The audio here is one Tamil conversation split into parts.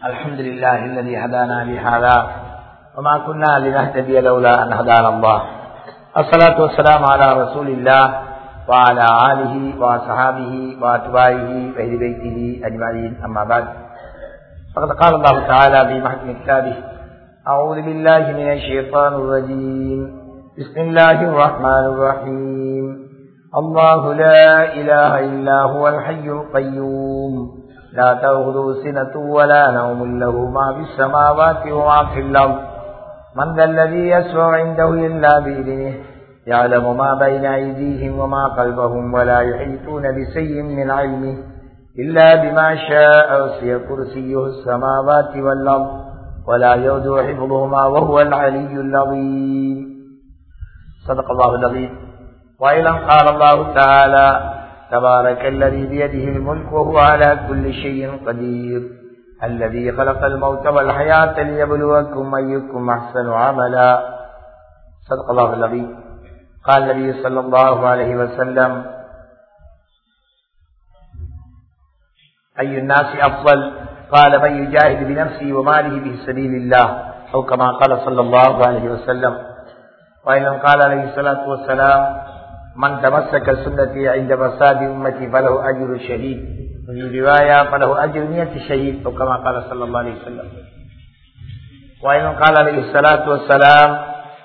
الحمد لله الذي هدانا لهذا وما كنا لنهتدي لولا أن هدانا الله الصلاة والسلام على رسول الله وعلى آله وصحابه وأتباعه وأهل بيته أجمعين أما بعد فقد قال الله تعالى في محكم كتابه أعوذ بالله من الشيطان الرجيم بسم الله الرحمن الرحيم الله لا إله إلا هو الحي القيوم لا تأخذه سنة ولا نوم له ما في السماوات وما في الأرض من ذا الذي يسوع عنده إلا بإذنه يعلم ما بين أيديهم وما خلفهم ولا يحيطون بشيء من علمه إلا بما شاء وسع كرسيه السماوات والأرض ولا يود حفظهما وهو العلي العظيم صدق الله العظيم وإذا قال الله تعالى تبارك الذي بيده الملك وهو على كل شيء قدير الذي خلق الموت والحياة ليبلوكم أيكم أحسن عملا صدق الله العظيم قال النبي صلى الله عليه وسلم أي الناس أفضل قال من يجاهد بنفسه وماله في سبيل الله أو كما قال صلى الله عليه وسلم وإذا قال عليه الصلاة والسلام من تمسك سنتي عند فساد أمتي فله أجر شهيد وفي رواية فله أجر مئة شهيد أو كما قال صلى الله عليه وسلم وإذا قال عليه الصلاة والسلام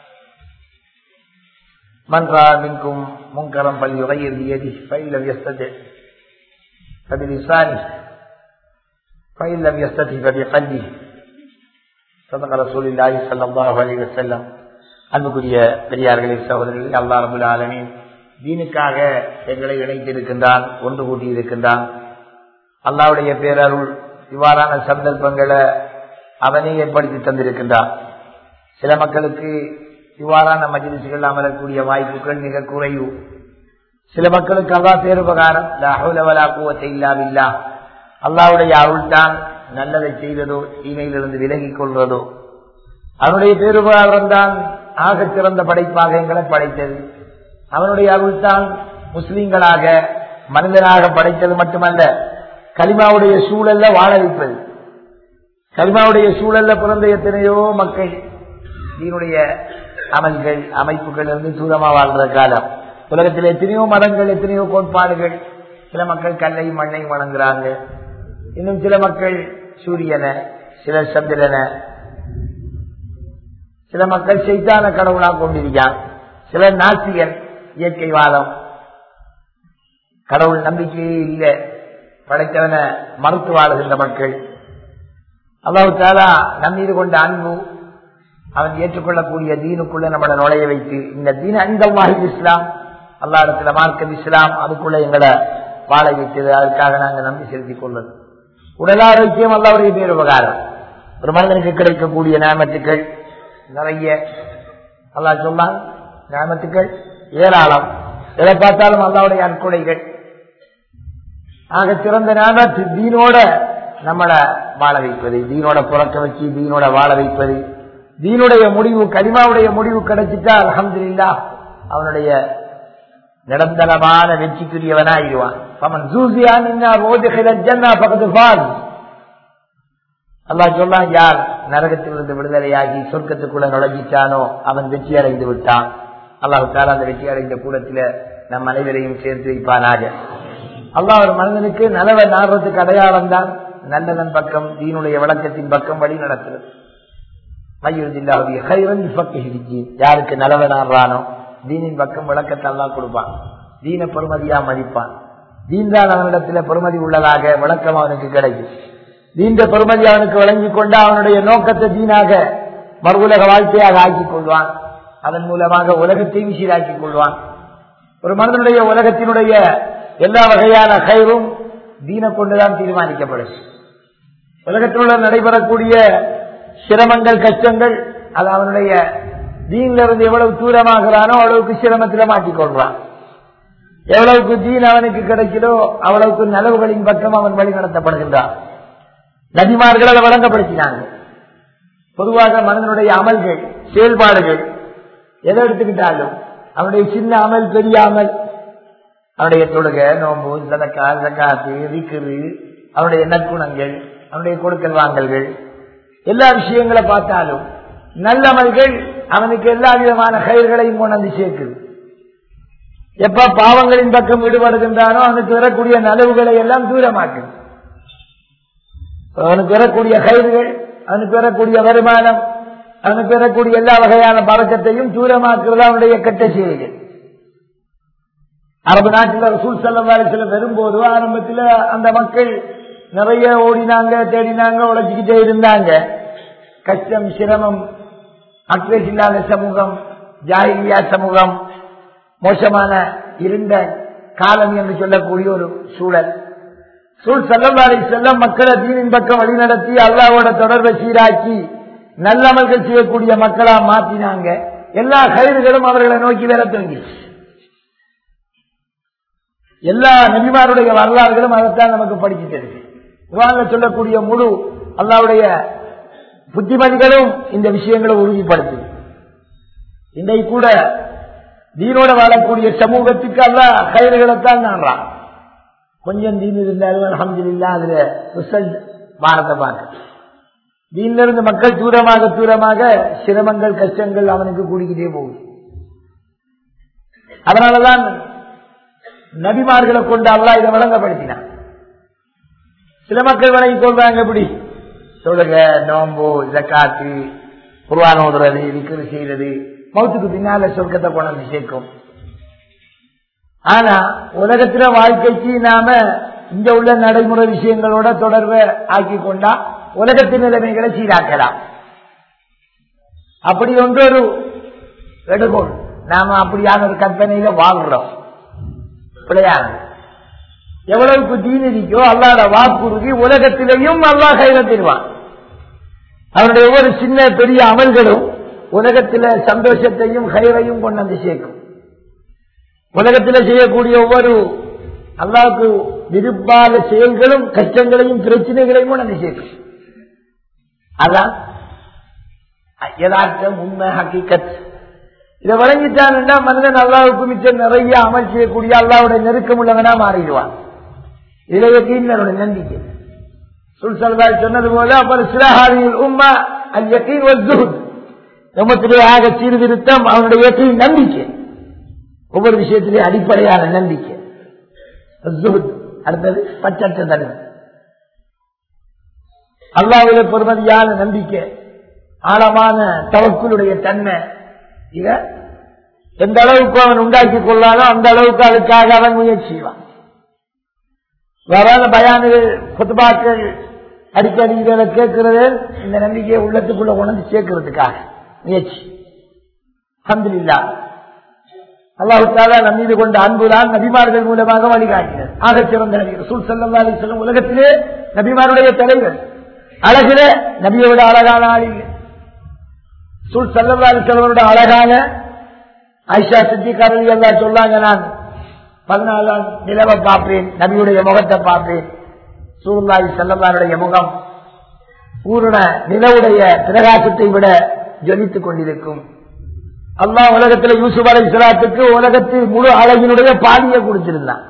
من رأى منكم منكرا فليغير بيده فإن لم يستطع فبلسانه فإن لم يستطع فبقلبه صدق رسول الله صلى الله عليه وسلم அன்புக்குரிய பெரியார்களே சகோதரர்களே அல்லா ரபுல் ஆலமீன் தீனுக்காக எங்களை இணைத்திருக்கின்றான் ஒன்று கூட்டியிருக்கின்றான் அல்லாவுடைய பேரருள் இவ்வாறான சந்தர்ப்பங்களை அவனே ஏற்படுத்தி தந்திருக்கின்றான் சில மக்களுக்கு இவ்வாறான மஜிலிசுகள் அமரக்கூடிய வாய்ப்புகள் மிக குறைவு சில மக்களுக்கு அல்லா பேருபகாரம் கூவத்தை இல்லாவில்லா அல்லாவுடைய அருள் தான் நல்லதை செய்வதோ தீமையிலிருந்து விலகிக் கொள்வதோ அவனுடைய பேருபகாரம் தான் ஆக சிறந்த படைப்பாக எங்களை படைத்தது அவனுடைய அருள் தான் முஸ்லிம்களாக மனிதனாக படைத்தது மட்டுமல்ல கலிமாவுடைய சூழல்ல வாழ வைப்பது கலிமாவுடைய சூழல்ல பிறந்த எத்தனையோ மக்கள் இதனுடைய அமல்கள் அமைப்புகள் இருந்து தூரமா வாழ்ற காலம் உலகத்தில் எத்தனையோ மதங்கள் எத்தனையோ கோட்பாடுகள் சில மக்கள் கல்லை மண்ணை வணங்குறாங்க இன்னும் சில மக்கள் சூரியனை சில சந்திரனை சில மக்கள் செய்தான கடவுளாக கொண்டிருக்கான் சில நாசிகன் இயற்கைவாதம் கடவுள் நம்பிக்கையே இல்லை படைத்தவன மறுத்து வாழுகின்ற மக்கள் அல்லாஹு தாலா நம்மீது கொண்ட அன்பு அவன் ஏற்றுக்கொள்ளக்கூடிய தீனுக்குள்ள நம்மளை நுழைய வைத்து இந்த தீன அந்தமாகி இஸ்லாம் அல்லா இடத்துல மார்க்கம் இஸ்லாம் அதுக்குள்ள எங்களை வாழ வைத்தது அதுக்காக நாங்கள் நம்பி செலுத்திக் கொள்வது உடல் ஆரோக்கியம் அல்லாவுடைய பேர் உபகாரம் ஒரு மனிதனுக்கு கிடைக்கக்கூடிய நேமத்துக்கள் நிறைய அல்லா சொன்னான் கிராமத்துக்கள் ஏராளம் எதை பார்த்தாலும் அல்லாவுடைய அற்கொலைகள் ஆக சிறந்த ஞாபகத்து தீனோட நம்மளை வாழ வைப்பது தீனோட புறக்க வச்சு தீனோட வாழ வைப்பது தீனுடைய முடிவு கரிமாவுடைய முடிவு கிடைச்சிட்டா அலமது இல்லா அவனுடைய நிரந்தரமான வெற்றிக்குரியவனாயிருவான் அவன் ஜூசியான் அல்லா சொல்லான் யார் நரகத்திலிருந்து விடுதலையாகி சொர்க்கத்துக்குள்ள நுழைஞ்சிட்டானோ அவன் வெற்றி அடைந்து விட்டான் அல்லாஹு தாலா அந்த வெற்றி அடைந்த கூடத்தில நம் அனைவரையும் சேர்த்து வைப்பானாக அல்லாஹ் ஒரு மனிதனுக்கு நலவை நாடுறதுக்கு அடையாளம் தான் நல்லதன் பக்கம் தீனுடைய விளக்கத்தின் பக்கம் வழி நடத்துறது யாருக்கு நலவை நாடுறானோ தீனின் பக்கம் விளக்கத்தை எல்லாம் கொடுப்பான் தீன பெருமதியா மதிப்பான் தீன் தான் அவனிடத்துல பெருமதி உள்ளதாக விளக்கம் அவனுக்கு கிடைக்கும் தீண்ட பெருமதி அவனுக்கு வழங்கிக் கொண்டு அவனுடைய நோக்கத்தை தீனாக மறு உலக வாழ்க்கையாக ஆக்கிக் கொள்வான் அதன் மூலமாக உலகத்தையும் சீராக்கிக் கொள்வான் ஒரு மனிதனுடைய உலகத்தினுடைய எல்லா வகையான கயிறும் தீன கொண்டுதான் தீர்மானிக்கப்படும் உலகத்திலுள்ள நடைபெறக்கூடிய சிரமங்கள் கஷ்டங்கள் அது அவனுடைய தீன்ல இருந்து எவ்வளவு தூரமாகிறானோ அவ்வளவுக்கு சிரமத்தில் மாட்டிக்கொள்றான் எவ்வளவுக்கு தீன் அவனுக்கு கிடைக்கிறோ அவ்வளவுக்கு நலவுகளின் பக்கம் அவன் வழி நடத்தப்படுகின்றான் நதிமார்கள் அதை வழங்கப்படுத்தினாங்க பொதுவாக மனிதனுடைய அமல்கள் செயல்பாடுகள் எதை எடுத்துக்கிட்டாலும் அவனுடைய சின்ன அமல் பெரிய அமல் அவனுடைய தொழுகை நோம்பு சதக்கா சக்காத்து விக்கிரு அவனுடைய நற்குணங்கள் அவனுடைய கொடுக்கல் வாங்கல்கள் எல்லா விஷயங்களை பார்த்தாலும் நல்லமல்கள் அவனுக்கு எல்லா விதமான கயிர்களையும் கொண்டு வந்து சேர்க்குது எப்ப பாவங்களின் பக்கம் ஈடுபடுகின்றானோ அவனுக்கு வரக்கூடிய நலவுகளை எல்லாம் தூரமாக்குது அவனுக்கு வரக்கூடிய கயிறுகள் அவனுக்கு வரக்கூடிய வருமானம் அவனுக்கு வரக்கூடிய எல்லா வகையான பழக்கத்தையும் தூரமாக்குறது அவனுடைய கெட்ட செயல்கள் அரபு நாட்டில் ரசூல் செல்லம் வரும்போது ஆரம்பத்தில் அந்த மக்கள் நிறைய ஓடினாங்க தேடினாங்க உழைச்சிக்கிட்டே இருந்தாங்க கஷ்டம் சிரமம் அக்ரேஸ் இல்லாத சமூகம் ஜாகிரியா சமூகம் மோசமான இருண்ட காலம் என்று சொல்லக்கூடிய ஒரு சூழல் சூழ் செல்லவாரை செல்லம் மக்களை தீனின் பக்கம் வழிநடத்தி அல்லாவோட தொடர்பை சீராக்கி நல்லமல்கள் செய்யக்கூடிய மக்களா மாற்றினாங்க எல்லா கயிறுகளும் அவர்களை நோக்கி வர தங்கிச்சு எல்லா நபிமாருடைய வரலாறுகளும் அதைத்தான் நமக்கு படிச்சு தெரியுது இவாங்க சொல்லக்கூடிய முழு அல்லாவுடைய புத்திமதிகளும் இந்த விஷயங்களை உறுதிப்படுத்துது இன்றைக்கு கூட தீனோட வாழக்கூடிய சமூகத்துக்கு அல்ல கயிறுகளைத்தான் காண்றான் கொஞ்சம் தீன் இருந்தாலும் அலமதுல்லா அதுல ரிசல்ட் பாரத பார்க்க தீன்ல இருந்து மக்கள் தூரமாக தூரமாக சிரமங்கள் கஷ்டங்கள் அவனுக்கு கூடிக்கிட்டே போகுது அதனாலதான் நபிமார்களை கொண்டு அல்லா இதை வழங்கப்படுத்தினான் சில மக்கள் வழங்கி கொள்றாங்க எப்படி சொல்லுங்க நோம்பு ஜக்காத்து குர்வான் ஓதுறது விக்கிரி செய்யறது மௌத்துக்கு பின்னால சொர்க்கத்தை கொண்டு சேர்க்கும் ஆனா உலகத்துல வாழ்க்கைக்கு நாம இங்க உள்ள நடைமுறை விஷயங்களோட தொடர்பை ஆக்கி கொண்டா உலகத்தின் நிலைமைகளை சீராக்கலாம் அப்படி ஒன்று ஒரு எடுகோள் நாம அப்படியான ஒரு கற்பனையில வாழ்றோம் கிடையாது எவ்வளவுக்கு தீன் இருக்கோ அல்லாட வாக்குறுதி உலகத்திலேயும் அல்லா கையில தருவான் அவனுடைய ஒவ்வொரு சின்ன பெரிய அமல்களும் உலகத்தில சந்தோஷத்தையும் கயிறையும் கொண்டு வந்து சேர்க்கும் உலகத்தில் செய்யக்கூடிய ஒவ்வொரு அல்லாவுக்கு விருப்பாத செயல்களும் கஷ்டங்களையும் பிரச்சனைகளையும் கொண்டு வந்து சேர்க்கும் அதான் யதார்த்தம் உண்மை ஹக்கீக்கத் இதை வழங்கிட்டான்னா மனிதன் அல்லாவுக்கு மிச்சம் நிறைய அமல் செய்யக்கூடிய அல்லாவுடைய நெருக்கம் உள்ளவனா மாறிடுவான் இதையத்தீன் நம்பிக்கை சுல்சல்வாய் சொன்னது போல அப்புறம் சிலஹாரியில் உம்மா அல் யக்கீன் ஒரு ஜுஹுத் நம்மத்திலே ஆக சீர்திருத்தம் அவனுடைய யக்கீன் நம்பிக்கை ஒவ்வொரு விஷயத்திலே அடிப்படையான நம்பிக்கை ஜுஹுத் அடுத்தது பச்சட்ட தன்மை அல்லாவிலே பொறுமதியான நம்பிக்கை ஆழமான தவக்குளுடைய தன்மை இத எந்த அளவுக்கு அவன் உண்டாக்கி கொள்ளானோ அந்த அளவுக்கு அதுக்காக அவன் முயற்சி செய்வான் வராத பயானுகள் கொத்துபாக்கள் அடிக்கடி இதை கேட்கிறது இந்த நம்பிக்கையை உள்ளத்துக்குள்ள உணர்ந்து சேர்க்கிறதுக்காக முயற்சி அஹமதுல்லா அல்லாஹால நம் மீது கொண்ட அன்புதான் நபிமார்கள் மூலமாக வழிகாட்டினர் ஆகச் சிறந்த நபிகள் சூழ் செல்லம் செல்லும் உலகத்திலே நபிமாருடைய தலைவர் அழகிலே நபியோட அழகான ஆளில் சூழ் செல்லவாரி செல்வனோட அழகான ஐஷா சித்திக்காரர்கள் எல்லாம் சொல்லாங்க நான் பதினாலாம் நிலவை பார்ப்பேன் நபியுடைய முகத்தை பார்ப்பேன் சூழ்நாய் செல்லவாருடைய முகம் பூரண நிலவுடைய பிரகாசத்தை விட ஜொலித்துக் கொண்டிருக்கும் அல்லா உலகத்தில் யூசுப் அலை சிலாத்துக்கு உலகத்தில் முழு அழகினுடைய பாதியை கொடுத்திருந்தான்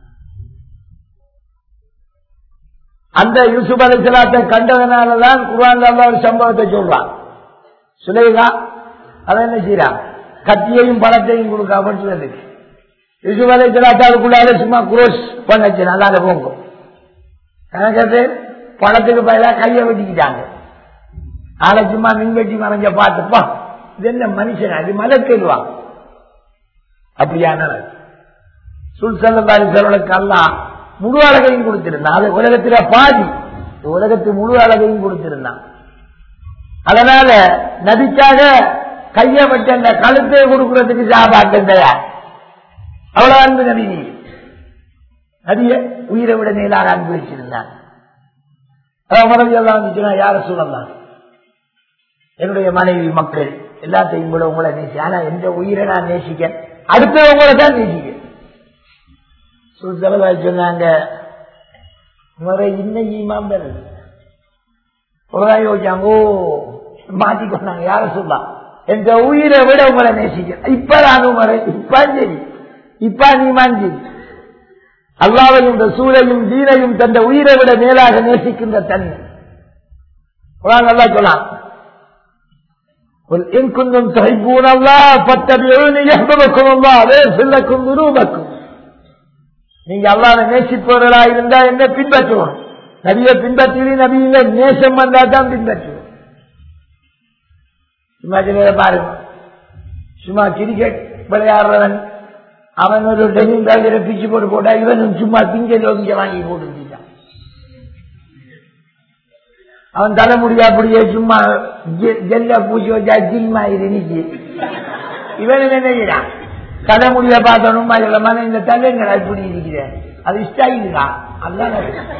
அந்த யூசுப் அலை சிலாத்தை கண்டதனாலதான் குரான் அல்லா ஒரு சம்பவத்தை சொல்றான் சுலைகா அவன் என்ன செய்யறான் கத்தியையும் பணத்தையும் கொடுக்காம சொல்லுக்கு யூசுப் அலை சிலாத்தாவுக்குள்ளார சும்மா குரோஸ் பண்ணச்சு நல்லா போங்க கணக்கத்து பணத்துக்கு பதிலாக கையை வெட்டிக்கிட்டாங்க ஆளை சும்மா மின்வெட்டி மறைஞ்ச பார்த்துப்பா இது என்ன மனுஷன் அது மலக்கெல்வா அப்படியான சுல்சல்லாரி செல்வனுக்கு அல்லா முழு அழகையும் கொடுத்திருந்தான் அது உலகத்தில பாதி உலகத்து முழு அழகையும் கொடுத்திருந்தான் அதனால நதிக்காக கைய வச்ச அந்த கழுத்தை கொடுக்கறதுக்கு சாபாட்டம் தயார் அவ்வளவு அன்பு நபி நீ நதிய உயிரை விட மேலாக அன்பு வச்சிருந்தான் எல்லாம் யார சொல்லலாம் என்னுடைய மனைவி மக்கள் எல்லாத்தையும் கூட உங்களை நேசி ஆனா எந்த உயிரை நான் நேசிக்க அடுத்தவங்களை தான் நேசிக்க சுத்தலவாய் சொன்னாங்க முறை இன்னும் ஈமாம் பெறது யோசிச்சாங்க ஓ மாத்திக்கொண்டாங்க யார சொல்லலாம் எங்க உயிரை விட உங்களை நேசிக்க இப்ப நான் உங்களை இப்ப சரி இப்ப நீ மாஞ்சி அல்லாவையும் சூழையும் தீனையும் தந்த உயிரை விட மேலாக நேசிக்கின்ற தன்மை குரான் நல்லா சொல்லலாம் قل إن كنتم تحبون الله فاتبعوني يحببكم الله ويغفر لكم ذنوبكم நீங்க அல்லாத நேசிப்பவர்களா இருந்தா என்ன பின்பற்றுவோம் நபியை பின்பற்றி நபியில நேசம் வந்தா தான் பின்பற்றுவோம் சும்மா சில பாருங்க சும்மா கிரிக்கெட் விளையாடுறவன் அவன் ஒரு டெனிங் பேக்கரை பிச்சு போட்டு போட்டா இவன் சும்மா திங்க இங்க வாங்கி போட்டு அவன் தலைமுடியா அப்படியே சும்மா ஜெல்ல பூச்சி வச்சா ஜில்மா இருந்துச்சு இவன் என்ன செய்யறான் தலைமுடிய பார்த்தோம் மன இந்த தலைங்களை இப்படி இருக்கிறேன் அது ஸ்டைல் தான் அதுதான்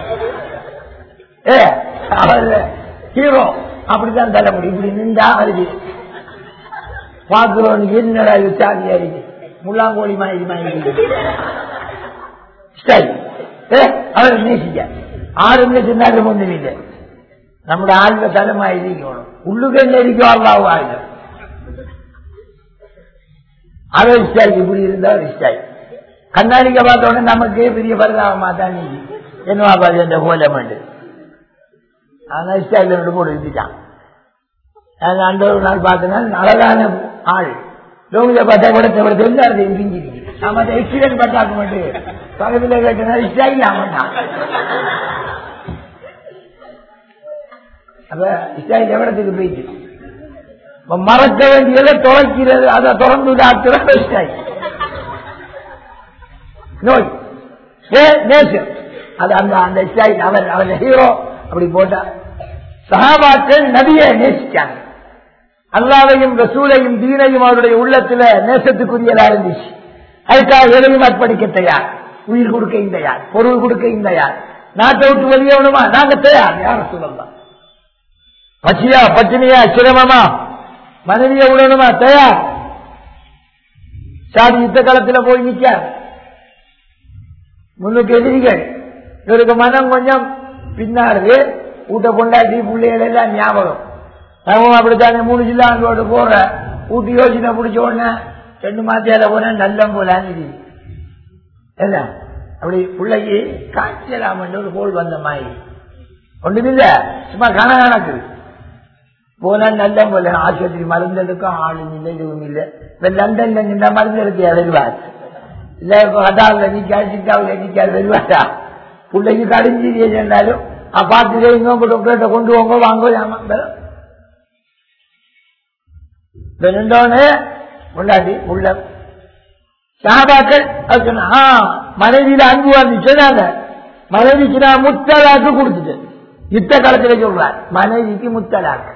ஏ அவர் ஹீரோ அப்படிதான் தலைமுடி இப்படி நின்றா வருது பாக்குறோம் என்னடா இது சாதியா இருக்கு முள்ளாங்கோழி மாதிரி மாதிரி ஸ்டைல் ஏ அவர் நேசிக்க ஆறு லட்சம் நேரம் ஒன்றும் இல்லை നമ്മുടെ ആളുടെ തലമായിരിക്കണം ഉള്ളുകല്ലായിരിക്കും അള്ളാഹു ആയുധം அதை இஷ்டாய் இப்படி இருந்தா இஷ்டாய் கண்ணாடிக்க பார்த்தோன்னே நமக்கு பெரிய பரிதாபமா தான் நீங்க என்னவா பாரு என்ற கோலம் உண்டு ஆனா இஷ்டாயில் ரெண்டு போட்டு இருந்துட்டான் அந்த ஒரு நாள் பார்த்தேன்னா அழகான ஆள் லோகில பார்த்தா கூட தவிர தெரிஞ்சாரு இங்கிஞ்சிருக்கு நாம அந்த எக்ஸிடென்ட் பட்டாக்க மாட்டேன் பக்கத்தில் கேட்டனா இஷ்டாயில் ஆமாட்டான் அப்ப இஸ்ராயல் எவ்வளத்துக்கு போயிட்டு மறக்க வேண்டியதை துறக்கிறது அதை திறந்து டாக்டர் இஸ்ராயல் நோய் நேசம் அது அந்த அந்த இஸ்ராயல் அவர் அவர் ஹீரோ அப்படி போட்டா சகாபாக்கள் நபியை நேசிச்சாங்க அல்லாவையும் ரசூலையும் தீனையும் அவருடைய உள்ளத்துல நேசத்துக்குரியதா இருந்துச்சு அதுக்காக எதையும் அர்ப்பணிக்க தயார் உயிர் கொடுக்க இந்த யார் பொருள் கொடுக்க இந்த யார் நாட்டை விட்டு வெளியே வேணுமா நாங்க தயார் யார சொல்லலாம் பசியா பட்டினியா சிரமமா மனைவிய விடணுமா தயார் சாதி யுத்த காலத்தில் போய் நிற்க முன்னுக்கு எதிரிகள் இவருக்கு மனம் கொஞ்சம் பின்னாரு ஊட்ட கொண்டாட்டி பிள்ளைகள் எல்லாம் ஞாபகம் நம்ம அப்படித்தானே மூணு ஜில்லா அங்கோடு போற ஊட்டி யோசனை பிடிச்ச உடனே ரெண்டு மாத்தியால போன நல்லம் போலான்னு என்ன அப்படி பிள்ளைக்கு காய்ச்சலாம் ஒரு கோல் வந்த மாதிரி ஒண்ணுமில்ல சும்மா கண கணக்கு போனா நல்ல போல ஆஸ்பத்திரி மருந்து எடுக்கும் ஆளும் இல்லை இதுவும் இல்லை இப்ப லண்டன்ல நின்ற மருந்து எடுக்க வருவார் இல்ல கடாவில் நிக்காது சிக்காவில் நிக்காது வருவாரா பிள்ளைக்கு கடிஞ்சு என்றாலும் பார்த்து இன்னொரு டாக்டர்கிட்ட கொண்டு போங்க வாங்க ரெண்டோன்னு கொண்டாடி உள்ள சாபாக்கள் அது சொன்னா மனைவியில அன்பு வந்து சொன்னாங்க மனைவிக்கு நான் முத்தலாக்கு கொடுத்துட்டேன் யுத்த காலத்துல சொல்றார் மனைவிக்கு முத்தலாக்கு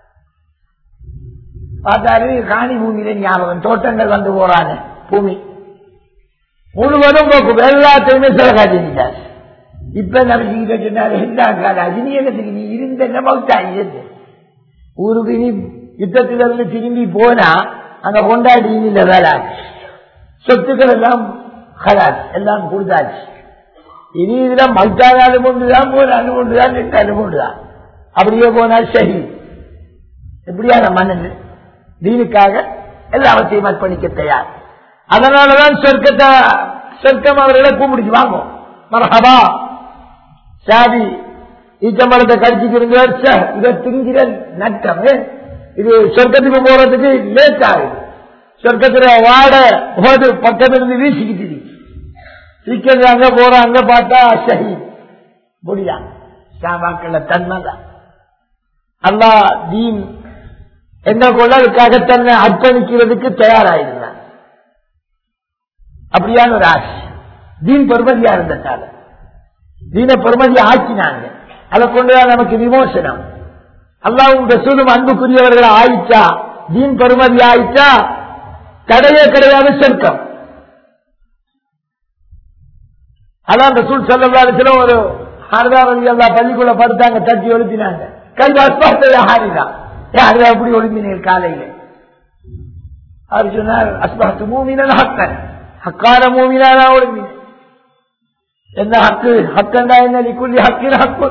பார்த்தாரு காணி பூமியில ஞாபகம் தோட்டங்கள் வந்து போறாங்க பூமி முழுவதும் போக்கு எல்லாத்தையுமே சிறகா செஞ்சுட்டார் இப்ப நம்பிக்கிட்ட சொன்னாரு எல்லா கால அஜினியத்துக்கு நீ இருந்த நமக்கு இருந்து ஊருக்கு நீ யுத்தத்திலிருந்து திரும்பி போனா அங்க கொண்டாடி இல்ல வேலை சொத்துக்கள் எல்லாம் ஹலாஸ் எல்லாம் கொடுத்தாச்சு இனி இதுல மல்தானாலும் ஒன்றுதான் போனாலும் ஒன்றுதான் நின்றாலும் ஒன்றுதான் அப்படியே போனால் சரி எப்படியான மன்னன் தீனுக்காக எல்லாவற்றையும் அர்ப்பணிக்க தயார் அதனாலதான் சொர்க்கத்தை சொர்க்கம் அவர்களை கூப்பிடுச்சு வாங்கும் மரஹபா சாதி ஈச்சம்பழத்தை கடிச்சுக்கிறீங்க இதை திங்கிற நட்டம் இது சொர்க்கத்துக்கு போறதுக்கு லேட் ஆகுது சொர்க்கத்துல வாட போது பக்கத்துல இருந்து வீசிக்கிட்டு சீக்கிரம் அங்க போற அங்க பார்த்தா சரி முடியா சாபாக்கள தன்மை தான் அல்லா தீன் என்ன கொள்ள அதுக்காக தன்னை அர்ப்பணிக்கிறதுக்கு தயாராயிருந்தான் அப்படியான ஒரு ஆசை தீன் பெருமதியா இருந்ததால தீன பெருமதி ஆக்கினாங்க அதை கொண்டுதான் நமக்கு விமோசனம் அல்லாவும் ரசூலும் அன்புக்குரியவர்கள் ஆயிட்டா தீன் பெருமதி ஆயிட்டா கிடையே கிடையாது சொர்க்கம் அதான் ரசூல் சொல்லி ஒரு ஹாரதாரதி எல்லா பள்ளிக்குள்ள படுத்தாங்க தட்டி ஒழுப்பினாங்க கை அஸ்பாஸ்த ஹாரிதா யாரு அப்படி ஒழுங்கினீர் காலையில அவர் சொன்னார் அஸ்பாஸ்து மூமினல் ஹக்கன் ஹக்கான மூமினானா ஒழுங்கின என்ன ஹக்கு ஹக்கண்டா என்ன லிக்குள்ளி ஹக்கின் ஹக்கு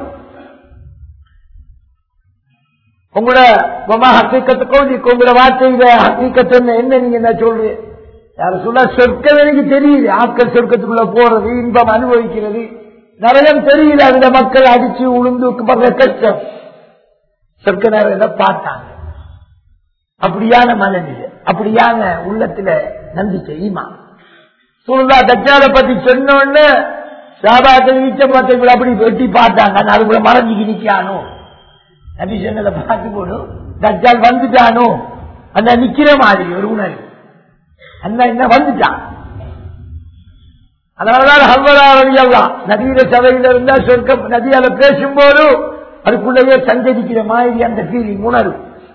உங்களோட பொம்மா ஹக்கீக்கத்து கோடி உங்களோட வார்த்தையில ஹக்கீக்கத்து என்ன நீங்க என்ன சொல்றீங்க யார சொல்ல சொர்க்கம் எனக்கு தெரியுது ஆட்கள் சொர்க்கத்துக்குள்ள போறது இன்பம் அனுபவிக்கிறது நரகம் தெரியல அந்த மக்கள் அடிச்சு உளுந்து படுற கஷ்டம் சொர்க்க நேரத்தை பார்த்தாங்க அப்படியான மனநிலை அப்படியான உள்ளத்துல நம்பிக்கை ஈமா சூழ்நா தச்சால பத்தி சொன்னோன்னு சாபாக்கள் வீச்ச பார்த்து அப்படி வெட்டி பார்த்தாங்க அது கூட மறைஞ்சிக்கு நிக்கானோ நபி சொன்னதை பார்த்து போடும் தச்சால் வந்துட்டானோ அந்த நிக்கிற மாதிரி ஒரு உணர்வு அந்த என்ன வந்துட்டான் அதனாலதான் ஹல்வரா வழியெல்லாம் நதியில சபையில இருந்தா சொர்க்கம் நதியால பேசும்போது அதுக்குள்ளேயே சஞ்சரிக்கிற மாதிரி அந்த ஃபீலிங் உணர்வு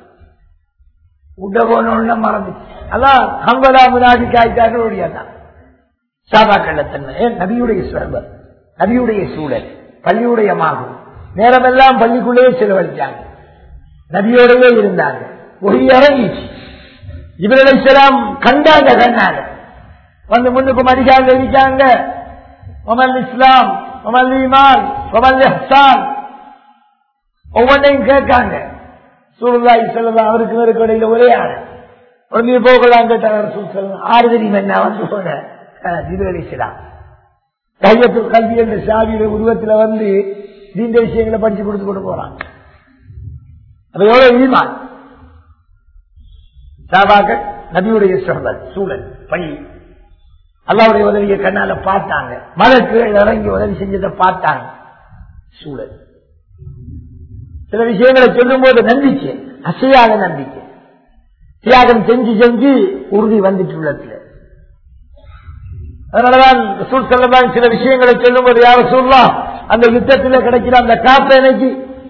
உட போனோன்னு மறந்துச்சு அதான் ஹம்பலா முனாடி காய்க்காக ஓடியாதான் சாபாக்கள் தன்மை நபியுடைய சர்வர் நபியுடைய சூழல் பள்ளியுடைய மாகும் நேரமெல்லாம் பள்ளிக்குள்ளேயே செலவழிச்சாங்க நபியோடவே இருந்தாங்க ஒரு இறங்கிச்சு இவர்களெல்லாம் கண்டாங்க கண்ணாங்க வந்து முன்னுக்கு மதிக்காங்க இருக்காங்க ஒமல் இஸ்லாம் ஒமல் ஈமான் ஒமல் இஹ்சான் ஒவ்வொன்றையும் கேட்காங்க சூழ்நாய் செல்லலாம் அவருக்கு இவருக்கு இடையில ஒரே ஆடு ஒன்று போகலாம் கேட்டாங்க சொல்லலாம் ஆறு தெரியும் என்ன வந்து போன இதுவரைக்கலாம் கையத்தில் கல்வி என்ற சாவியில உருவத்துல வந்து நீண்ட விஷயங்களை படிச்சு கொடுத்து கொண்டு போறான் அது எவ்வளவு ஈமான் சாபாக்கள் நபியுடைய சொல்வல் சூழல் பள்ளி அல்லாவுடைய உதவியை கண்ணால பார்த்தாங்க மதற்கு இறங்கி உதவி செஞ்சதை பார்த்தாங்க சூழல் சில விஷயங்களை சொல்லும் போது நம்பிக்கை அசையாத நம்பிக்கை தியாகம் செஞ்சு செஞ்சு உறுதி வந்துட்டு உள்ளத்துல அதனாலதான் ரசூல் செல்லதான் சில விஷயங்களை சொல்லும் போது யார சொல்லலாம் அந்த யுத்தத்தில் கிடைக்கிற அந்த காப்பேனைக்கு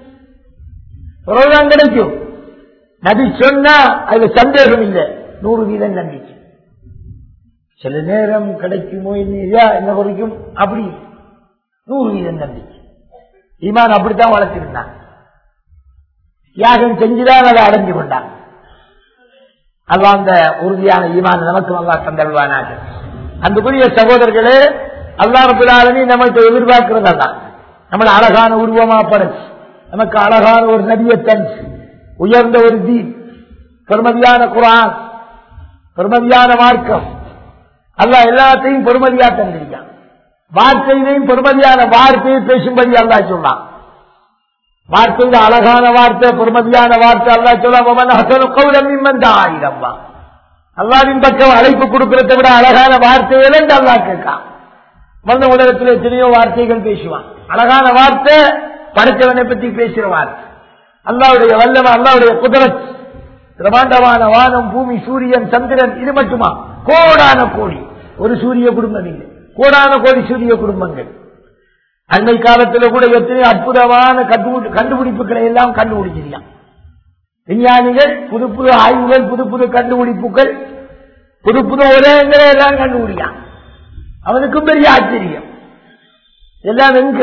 தான் கிடைக்கும் நபி சொன்னா அதுல சந்தேகம் இல்லை நூறு வீதம் நம்பிக்கை சில நேரம் கிடைக்குமோ இல்லையா என்ன வரைக்கும் அப்படி நூறு வீதம் நம்பிக்கை ஈமான் அப்படித்தான் வளர்த்திருந்தாங்க தியாகம் செஞ்சுதான் அதை அடைஞ்சு கொண்டாங்க அல்லா அந்த உறுதியான ஈமான் நமக்கு நல்லா தந்தல்வானாக அன்புக்குரிய சகோதரர்களே அல்லா ரபுல்லாலனி நமக்கு எதிர்பார்க்கிறது தான் நம்மளை அழகான உருவமா படைச்சு நமக்கு அழகான ஒரு நதிய தனிச்சு உயர்ந்த ஒரு தீன் பெருமதியான குரான் பெருமதியான மார்க்கம் அல்லா எல்லாத்தையும் பெருமதியா தந்திருக்கான் வார்த்தையிலையும் பெருமதியான வார்த்தையை பேசும்படி அல்லா சொன்னான் வார்த்தையில் அழகான வார்த்தை பெருமதியான வார்த்தை அல்லா சொல்ல ஆயிரம் அல்லாவின் பக்கம் அழைப்பு கொடுக்கறத விட அழகான வார்த்தைகள் என்று அல்லா கேட்கான் வந்த உலகத்தில் எத்தனையோ வார்த்தைகள் பேசுவான் அழகான வார்த்தை படைத்தவனை பற்றி பேசுற வார்த்தை அல்லாவுடைய வல்லவ அல்லாவுடைய குதிரத் பிரமாண்டமான வானம் பூமி சூரியன் சந்திரன் இது மட்டுமா கோடான கோடி ஒரு சூரிய குடும்பம் இல்லை கோடான கோடி சூரிய குடும்பங்கள் அன்னை காலத்தில் கூட எத்தனை அற்புதமான கண்டுபிடிப்புகளை எல்லாம் கண்டுபிடிச்சிருக்கான் விஞ்ஞானிகள் புது புது ஆய்வுகள் புது புது கண்டுபிடிப்புகள் புது புது உலகங்களை எல்லாம் கண்டுபிடிக்கான் அவனுக்கும் பெரிய ஆச்சரியம் எல்லாம் எங்க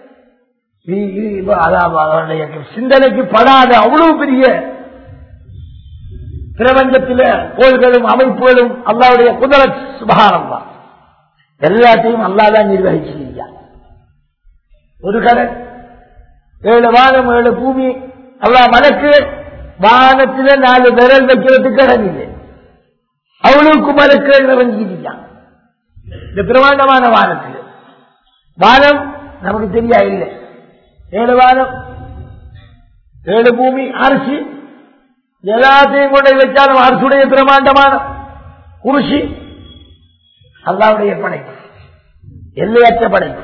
அவனுடைய சிந்தனைக்கு படாத அவ்வளவு பெரிய பிரபஞ்சத்தில கோள்களும் அமைப்புகளும் அல்லாவுடைய குதிர சுபகாரம் தான் எல்லாத்தையும் அல்லாதான் நிர்வகிச்சிருக்கான் ஒரு கடல் ஏழு வானம் ஏழு பூமி அல்லா மலக்கு வானத்தில நாலு விரல் வைக்கிறதுக்கு இடம் இல்லை அவளுக்கு மலக்கு நிறைஞ்சிருக்கான் இந்த பிரமாண்டமான வானத்தில் வானம் நமக்கு தெரியா இல்லை ஏழு வானம் ஏழு பூமி அரசு எல்லாத்தையும் கொண்டு வச்சாலும் அரசுடைய பிரமாண்டமான குருஷி அல்லாவுடைய படைப்பு எல்லையற்ற படைப்பு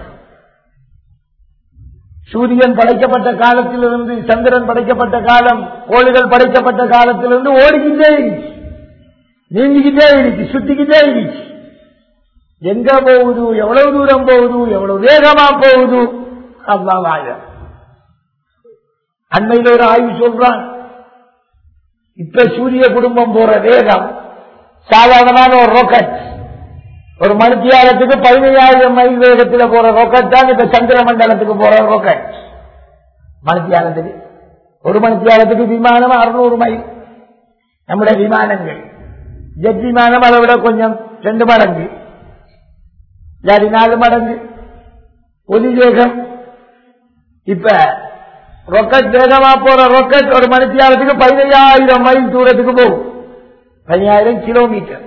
சூரியன் படைக்கப்பட்ட காலத்திலிருந்து சந்திரன் படைக்கப்பட்ட காலம் கோள்கள் படைக்கப்பட்ட காலத்திலிருந்து ஓடிக்கிட்டே இருந்துச்சு நீங்கிக்கிட்டே இருந்துச்சு சுத்திக்கிட்டே இருந்துச்சு எங்க போகுது எவ்வளவு தூரம் போகுது எவ்வளவு வேகமா போகுது அல்லாஹ் ஆயிரம் அண்மையில் ஒரு ஆய்வு சொல்றான் இப்ப சூரிய குடும்பம் போற வேகம் சாதாரணமான ஒரு ராக்கெட் ஒரு மணித்தியாலத்துக்கு பதினையாயிரம் மைல் வேகத்தில் போற ராக்கெட் தான் இப்ப சந்திர மண்டலத்துக்கு போற ராக்கெட் மணித்தியாலத்துக்கு ஒரு மணித்தியாலத்துக்கு விமானம் அறுநூறு மைல் நம்முடைய விமானங்கள் ஜெட் விமானம் அதை விட கொஞ்சம் ரெண்டு மடங்கு இல்லாட்டி நாலு மடங்கு ஒலி வேகம் இப்ப ரொக்கெட் வேகமா போற ரொக்கெட் ஒரு மணித்தியாலத்துக்கு பதினையாயிரம் மைல் தூரத்துக்கு போகும் பதினாயிரம் கிலோமீட்டர்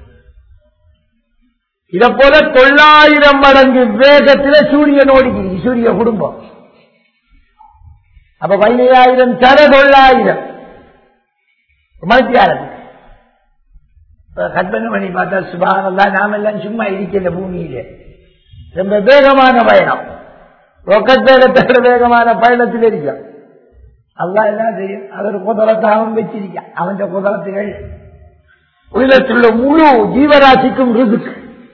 இத போல தொள்ளாயிரம் மடங்கு வேகத்தில் சூரியன் ஓடிக்கிறது சூரிய குடும்பம் அப்ப பதினையாயிரம் தர தொள்ளாயிரம் மனுஷியாரத்துக்கு கற்பனை பண்ணி பார்த்தா சுபானல்லா நாமெல்லாம் சும்மா இருக்கல பூமியில ரொம்ப வேகமான பயணம் ரொக்கத் வேகத்தோட வேகமான பயணத்தில் இருக்கான் அல்லா எல்லாம் தெரியும் அதோட குதலத்தை அவன் வச்சிருக்கான் அவன் குதலத்துகள் உலகத்தில் முழு ஜீவராசிக்கும் ரிதுக்கு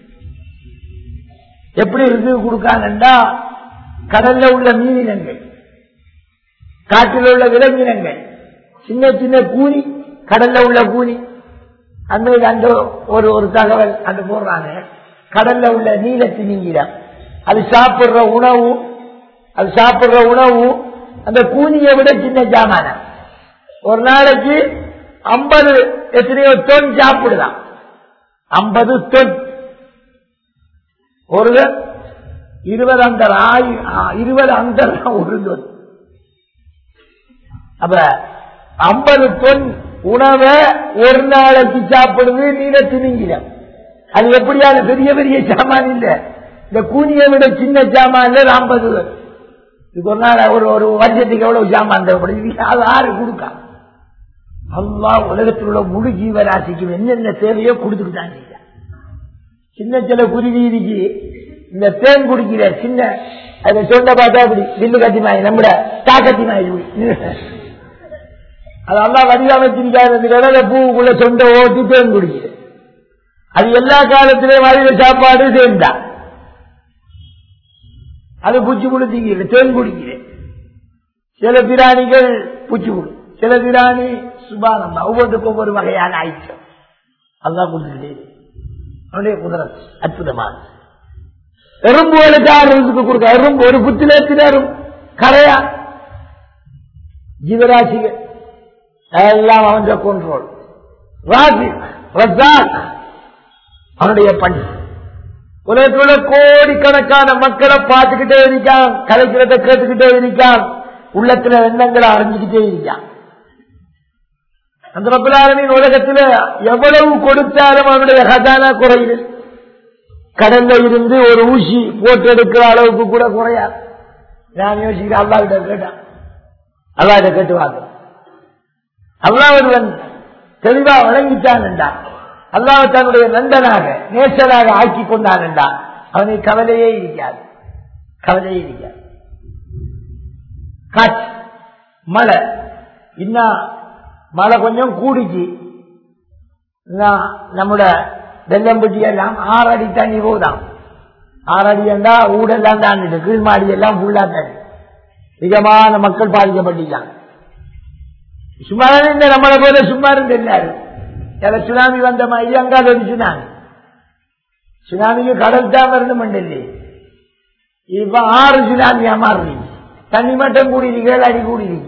எப்படி ரிது கொடுக்காங்கண்டா கடல்ல உள்ள மீனினங்கள் காட்டில் உள்ள விலங்கினங்கள் சின்ன சின்ன கூனி கடல்ல உள்ள கூனி அண்மையில் அந்த ஒரு ஒரு தகவல் அந்த போடுறாங்க கடல்ல உள்ள நீலத்து நீங்கிடம் அது சாப்பிடுற உணவு அது சாப்பிடுற உணவு அந்த கூனியை விட சின்ன ஜாமான ஒரு நாளைக்கு ஐம்பது எத்தனையோ தொன் சாப்பிடுதான் ஐம்பது தொன் ஒரு இருபது அந்தர் இருபது அந்தர் ஒரு தொன் அப்ப ஐம்பது தொன் உணவை ஒரு நாளைக்கு சாப்பிடுது நீல திணிங்கிடம் அது எப்படியான பெரிய பெரிய சாமான் இல்ல இந்த கூனியை விட சின்ன சாமான் ஐம்பது இதுக்கு ஒரு நாள் ஒரு ஒரு வருஷத்துக்கு எவ்வளவு சாமான் தேவைப்படுது அது ஆறு கொடுக்கா அல்லா உலகத்தில் உள்ள முழு ஜீவராசிக்கு என்னென்ன தேவையோ கொடுத்துக்கிட்டாங்க சின்ன சில குருவி இருக்கு இந்த தேன் குடிக்கிற சின்ன அதை சொன்ன பார்த்தா அப்படி வில்லு கட்டி மாய் நம்மட தாக்கத்தி மாய் அது அல்லா வடிவமைச்சிருக்காரு பூவுக்குள்ள சொந்த ஓட்டி தேன் குடிக்கிற அது எல்லா காலத்திலேயும் வழியில சாப்பாடு சேர்ந்தா அது பூச்சி குடிச்சிக்கிற தேன் குடிக்கிற சில பிராணிகள் பூச்சி குடி சில பிராணி சுபானம் ஒவ்வொன்றுக்கும் ஒவ்வொரு வகையான ஐட்டம் அதுதான் கொடுத்துட்டே அவனுடைய குதிரத் அற்புதமான எறும்புகளுக்கு ஆறுக்கு கொடுக்க எறும்பு ஒரு புத்திலேத்தின எறும்பு கரையா ஜீவராசிகள் எல்லாம் அவன் கொன்றோல் ராசி ரஜாக் அவனுடைய பணி உலகத்துல கோடிக்கணக்கான மக்களை பார்த்துக்கிட்டே இருக்கான் கலைக்கிறத கேட்டுக்கிட்டே இருக்கான் உள்ளத்துல எண்ணங்களை அறிஞ்சுக்கிட்டே இருக்கான் அந்த ரப்பலாரனின் உலகத்துல எவ்வளவு கொடுத்தாலும் அவனுடைய ஹதானா குறையுது கடல்ல இருந்து ஒரு ஊசி போட்டு எடுக்கிற அளவுக்கு கூட குறையாது நான் யோசிக்கிறேன் அல்லாவிட கேட்டான் அல்லாவிட கேட்டு வாங்க அல்லாவன் தெளிவா வழங்கிட்டான் என்றான் அல்லாஹ் தன்னுடைய நண்பனாக நேசராக ஆக்கி கொண்டான் என்றான் அவனுக்கு கவலையே இருக்காது கவலையே இருக்காது காட்சி மழை இன்னும் மழை கொஞ்சம் கூடிச்சு நம்மட வெள்ளம்பட்டி எல்லாம் ஆறு அடி தண்ணி போதாம் ஆறு அடி என்றா ஊடெல்லாம் தாண்டிட்டு கீழ்மாடி எல்லாம் ஃபுல்லா தண்ணி அதிகமான மக்கள் பாதிக்கப்பட்டிருக்காங்க சும்மா இந்த நம்மளை போல சும்மா இருந்து எல்லாரும் சில சுனாமி வந்த மாதிரி அங்காத ஒரு சுனாமி சுனாமிக்கு கடல் தான் வரணும் இல்லையே இப்ப ஆறு சுனாமியா மாறி தண்ணி மட்டம் கூடியிருக்கு ஏழு அடி கூடியிருக்கு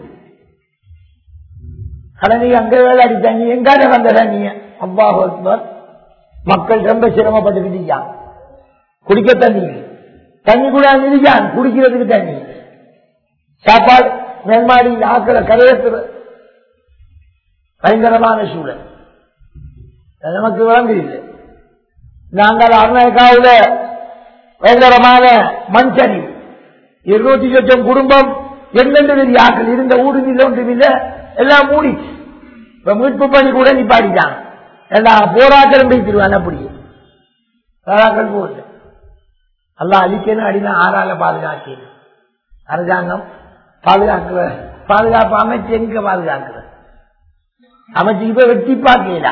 கடனுக்கு அங்க ஏழு அடி தண்ணி எங்காத வந்த தண்ணி அப்பாஹ் அக்பர் மக்கள் ரொம்ப சிரமப்பட்டுக்கிட்டு குடிக்க தண்ணி தண்ணி கூட இருக்கான் குடிக்கிறதுக்கு தண்ணி சாப்பாடு மேல்மாடி ஆக்கிற கரையத்துற பயங்கரமான சூழல் நமக்கு விளங்கு இல்லை நாங்கள் அருணாக்காவில் பயங்கரமான மண்சரி இருநூத்தி லட்சம் குடும்பம் எந்தெந்த பெரிய ஆக்கள் இருந்த ஊடு இல்லை ஒன்றும் இல்லை எல்லாம் மூடிச்சு இப்ப மீட்பு பணி கூட நிப்பாடிட்டாங்க எல்லாம் போராட்டம் பிடிச்சிருவான் அப்படி போராக்கள் போகல எல்லாம் அழிக்கணும் அடினா ஆறால பாதுகாக்கணும் அரசாங்கம் பாதுகாக்கிற பாதுகாப்பு அமைச்சு எங்க பாதுகாக்கிற அமைச்சு இப்ப வெட்டி பார்க்கல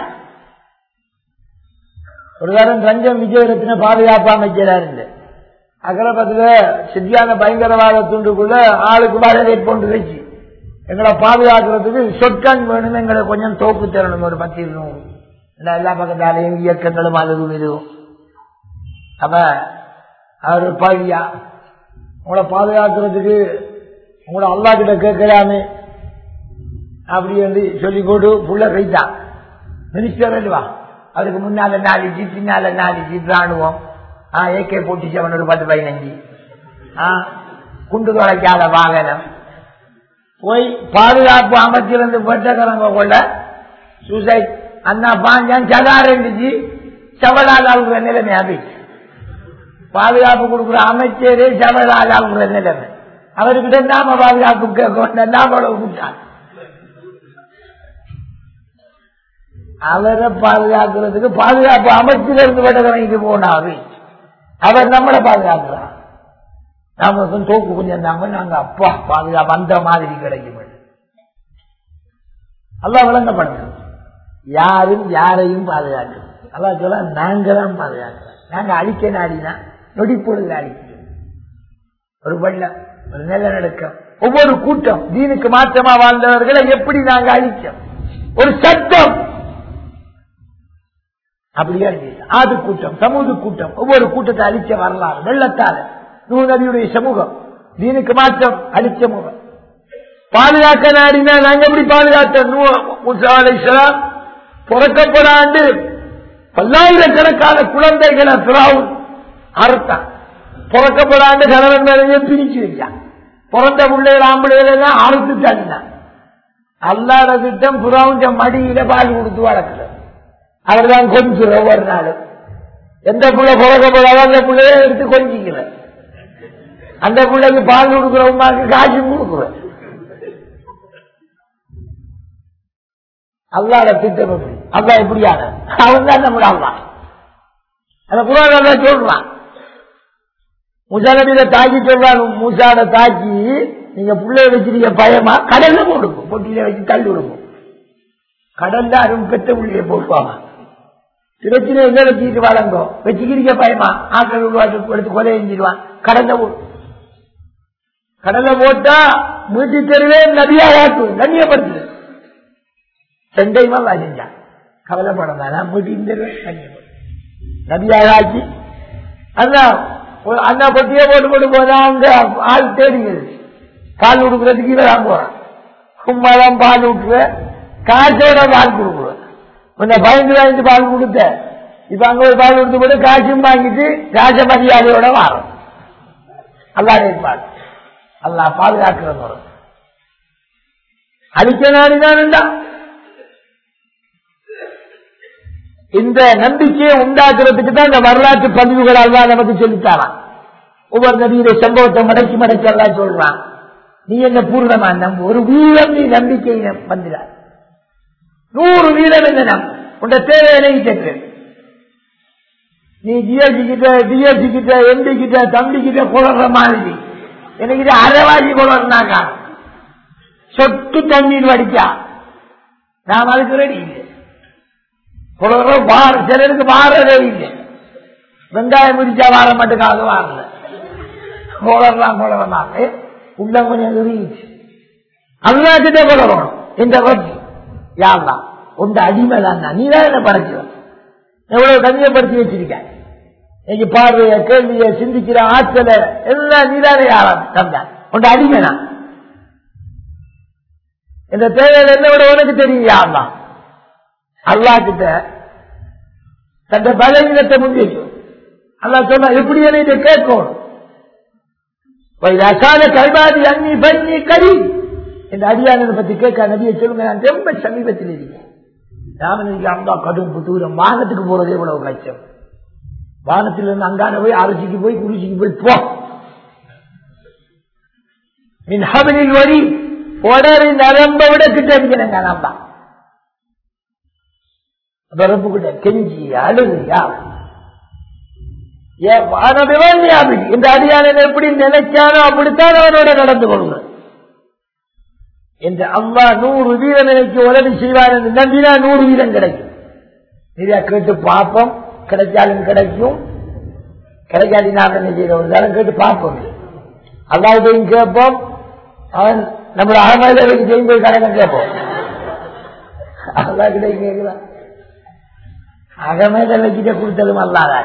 ஒரு வாரம் தஞ்சம் விஜயரத்ன பாதுகாப்பு அமைச்சரா இருந்து அகரபத்துல சரியான பயங்கரவாத துண்டுக்குள்ள ஆளுக்கு மேல கொண்டு வச்சு எங்களை பாதுகாக்கிறதுக்கு சொற்கண் வேணும் எங்களை கொஞ்சம் தோப்பு தரணும் ஒரு பத்து இருநூறு எல்லா பக்கத்தாலையும் இயக்கங்களும் அதுவும் இதுவும் அப்ப அவர் பாவியா உங்களை பாதுகாக்கிறதுக்கு உங்களை அல்லா கிட்ட கேட்கலாமே அப்படி வந்து சொல்லி போட்டு புள்ள கைத்தான் மினிஸ்டர் அல்லவா அதுக்கு முன்னால நாலு ஜீப் பின்னால நாலு ஜீப் ராணுவம் ஏகே போட்டி செவன் ஒரு பத்து பதினஞ்சு குண்டு தொலைக்காத வாகனம் போய் பாதுகாப்பு அமைச்சிருந்து பெற்றக்கிறவங்க கொள்ள சூசைட் அண்ணா பாஞ்சான் சதார் இருந்துச்சு சவலாலாவுக்குற நிலைமை ஆபிச்சு பாதுகாப்பு கொடுக்குற அமைச்சரே சவலாலாவுக்குற நிலைமை அவர்கிட்ட நாம பாதுகாப்பு கேட்க நாம விட்டான் அவரை பாதுகாக்கிறதுக்கு பாதுகாப்பு அமைச்சில இருந்து விடவங்க போனாரு அவர் நம்மளை பாதுகாக்கிறார் நாம தோக்கு கொஞ்சம் நாம நாங்க அப்பா பாதுகாப்பு அந்த மாதிரி கிடைக்கும் அல்லா விளங்கப்படுது யாரும் யாரையும் பாதுகாக்கணும் அல்லா சொல்ல நாங்க தான் பாதுகாக்கிறோம் நாங்க அழிக்க நாடினா நொடிப்பொழுது அழிக்கிறோம் ஒரு வெள்ளம் ஒரு நிலநடுக்கம் ஒவ்வொரு கூட்டம் தீனுக்கு மாற்றமா வாழ்ந்தவர்களை எப்படி நாங்க அழிச்சோம் ஒரு சட்டம் அப்படியே ஆது கூட்டம் சமூக கூட்டம் ஒவ்வொரு கூட்டத்தை அழிச்ச வரலாறு வெள்ளத்தால நூ நபியுடைய சமூகம் தீனுக்கு மாற்றம் அழிச்ச முகம் பாதுகாக்க நாடினா நாங்க எப்படி பாதுகாத்த பிறக்கப்படாண்டு பல்லாயிரக்கணக்கான குழந்தைகளை பிராவும் அறுத்தான் பிறக்கப்படாண்டு கணவன் மேலேயே பிரிச்சு வச்சான் பிறந்த பிள்ளைகள் ஆம்பளைகள் எல்லாம் அறுத்து தள்ளினான் அல்லாட திட்டம் புறாவுஞ்ச மடியில பால் கொடுத்து வளர்க்குறது அவர் தான் கொஞ்சம் ஒவ்வொரு நாளும் எந்த பிள்ளை பிறக்கப்படாத அந்த பிள்ளைய எடுத்து கொஞ்சிக்கிற அந்த பிள்ளைக்கு பால் கொடுக்குறவங்க காசு கொடுக்குறேன் அல்லாட திட்டம் எப்படி அல்லா எப்படியான அவன் தான் நம்மள அல்லா அந்த குரான் சொல்றான் முசானபியில தாக்கி சொல்றான் மூசாட தாக்கி நீங்க புள்ளைய வச்சிருக்க பயமா கடல்ல போடுங்க பொட்டியில வச்சு தள்ளி விடுங்க கடல்ல அரும் பெற்ற புள்ளைய போட்டுவாங்க பிரச்சனை எங்க வச்சுக்கிட்டு வழங்கும் வச்சுக்கிறிக்க பயமா ஆக்கள் உருவாக்கி எடுத்து கொலை செஞ்சிருவான் கடல்ல போடும் கடல்ல போட்டா மீட்டி தெருவே நதியாக கண்ணியப்படுத்துது செண்டைமா செஞ்சான் கவலைப்பட வேணாம் மீட்டி தெருவே நதியாக ஆக்கி அதான் அண்ணா பொட்டியே போட்டு போட்டு போனா அங்க ஆள் தேடிங்கிறது பால் கொடுக்கறதுக்கு இதை தான் போறான் சும்மாதான் பால் விட்டுருவேன் காசோட பால் கொடுக்குறேன் உன்னை பயந்து வாங்கிட்டு பால் கொடுத்த இப்ப அங்க ஒரு பால் கொடுத்து போட்டு காசும் வாங்கிட்டு ராஜ மரியாதையோட வாரம் அல்லா பால் அல்லா பாதுகாக்கிறது வரும் அழிக்க நாடிதான் இந்த நம்பிக்கையை உண்டாக்குறதுக்கு தான் இந்த வரலாற்று பதிவுகள் தான் நமக்கு சொல்லித்தாரான் ஒவ்வொரு நபியுடைய சம்பவத்தை மடக்கி மடக்கி எல்லாம் சொல்றான் நீ என்ன பூர்ணமா நம்ப ஒரு வீரம் நீ நம்பிக்கை வந்துடார் நூறு வீரம் என்ன நம்ப உண்ட தேவையை கேட்கு நீ ஜிஎஸ்டி கிட்ட டிஎஸ்சி கிட்ட எம்பி கிட்ட தம்பி கிட்ட குளற மாதிரி எனக்கு அரைவாசி குளர்னாக்கா சொட்டு தண்ணீர் வடிச்சா நான் அதுக்கு ரெடி இல்லை குளற வார சிலருக்கு வாரவே இல்லை வெங்காயம் பிடிச்சா வார மட்டும் அது வாரல குளரலாம் குளரமாக உள்ள கொஞ்சம் இருந்துச்சு அல்லாக்கிட்டே குளரணும் இந்த வட்டி யாருலாம் உண்ட அடிமை தான் நீ தான் என்ன படைச்சு எவ்வளவு கண்ணியப்படுத்தி வச்சிருக்க இன்னைக்கு பார்வைய கேள்விய சிந்திக்கிற ஆற்றல எல்லாம் நீதானே யாரும் தந்தான் உண்ட அடிமை நான் இந்த தேவையில என்ன விட உனக்கு தெரியும் யாருலாம் அல்லா கிட்ட தந்த பலவீனத்தை முன்வைக்கும் அல்லா சொன்னா எப்படி என்ன கேட்கும் அசாத கல்வாதி அன்னி பன்னி கரி இந்த அடியானதை பத்தி கேட்க நதியை சொல்லுங்க நான் ரொம்ப சமீபத்தில் இருக்கேன் ராமனுக்கு அங்கா கடும் புத்தூரம் வானத்துக்கு போறதே இவ்வளவு கஷ்டம் வானத்துல இருந்து அங்கான போய் அரிசிக்கு போய் குடிச்சிக்கு போய் போ மின் ஹபனில் வரி உடறி நரம்ப விட கிட்ட இருக்கிறேங்க நான் தான் பிறப்பு கிட்ட கெஞ்சி அழுகுயா இந்த அடியானன் எப்படி நினைச்சானோ அப்படித்தான் அவனோட நடந்து கொள்ளுங்க என்று அம்மா நூறு வீதம் எனக்கு உதவி செய்வார் என்று நம்பினா நூறு வீதம் கிடைக்கும் நிறைய கேட்டு பார்ப்போம் கிடைச்சாலும் கிடைக்கும் கிடைக்காட்டி நாம் என்ன செய்யறோம் கேட்டு பார்ப்போம் அல்லாவுடையும் கேட்போம் அவன் நம்ம அகமதிக்கு செய்யும் போய் கணக்கு கேட்போம் அல்லா கிட்ட கேட்கலாம் அகமேத வச்சுட்டு கொடுத்ததும் அல்லாதான்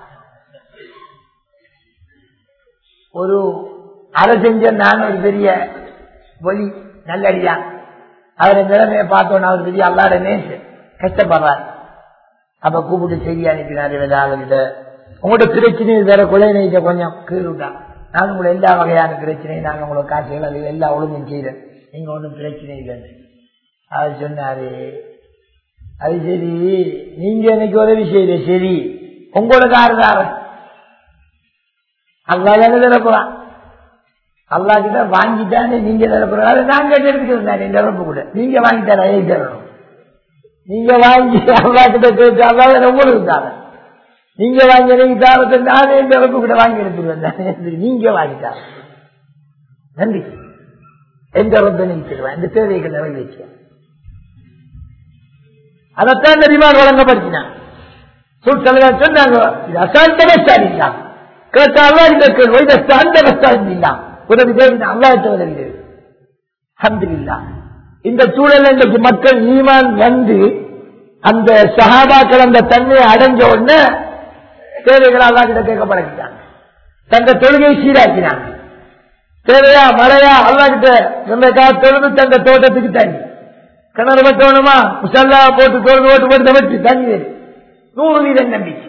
ஒரு அரை செஞ்ச நான் ஒரு பெரிய ஒலி நல்லடியா அவரை நிலைமையை பார்த்தோன்னு அவர் பெரிய அல்லாட நேசு கஷ்டப்படுறார் அப்ப கூப்பிட்டு செய்தி அனுப்பினார் ஆளுகிட்ட உங்களோட பிரச்சனை வேற கொலை நெய்ச்ச கொஞ்சம் கீழ்விட்டான் நாங்க உங்களை எல்லா வகையான பிரச்சனையும் நாங்க உங்களுக்கு காட்சிகள் அது எல்லா ஒழுங்கும் செய்யறேன் நீங்க ஒன்றும் பிரச்சனை இல்லைன்னு அவர் சொன்னாரு அது சரி நீங்க எனக்கு உதவி செய்யற சரி உங்களோட காரதாரன் அல்லாத திறப்புறான் அல்லா கிட்ட வாங்கிட்டானே நீங்க நிரப்புறாரு நாங்க எடுத்துக்கிறது தானே நிரப்பு கூட நீங்க வாங்கிட்டாரே தரணும் நீங்க வாங்கி அல்லா கிட்ட கேட்டு அல்லாத உங்களுக்கு தானே நீங்க வாங்கி நீங்க தாரத்தை நானே நிரப்பு கூட வாங்கி எடுத்துருவேன் தானே நீங்க வாங்கிட்டாங்க நன்றி எந்த ரொம்ப நினைச்சிருவேன் இந்த தேவைகள் நிறைவேற்ற அதைத்தான் தெரியுமாறு வழங்கப்படுத்தினான் சுல்தான் சொன்னாங்க இது அசாந்தவஸ்தானில்லா கேட்ட அல்லா இந்த கேள்வி இந்த சாந்தவஸ்தானில்லா உதவி தேவை அல்லாட்ட உதவி தேவை அஹமதுல்லா இந்த சூழல் இன்றைக்கு மக்கள் ஈமான் வந்து அந்த சகாபாக்கள் அந்த தன்மையை அடைஞ்ச உடனே தேவைகள் அல்லா கிட்ட கேட்க பழகிட்டாங்க தந்த தொழுகை சீராக்கினாங்க தேவையா மழையா அல்லா கிட்ட நம்ம தொழுது தந்த தோட்டத்துக்கு தண்ணி கிணறு வெட்டணுமா முசல்லா போட்டு தொழுது ஓட்டு போட்டு வச்சு தண்ணி வேறு நூறு வீதம் நம்பிக்கை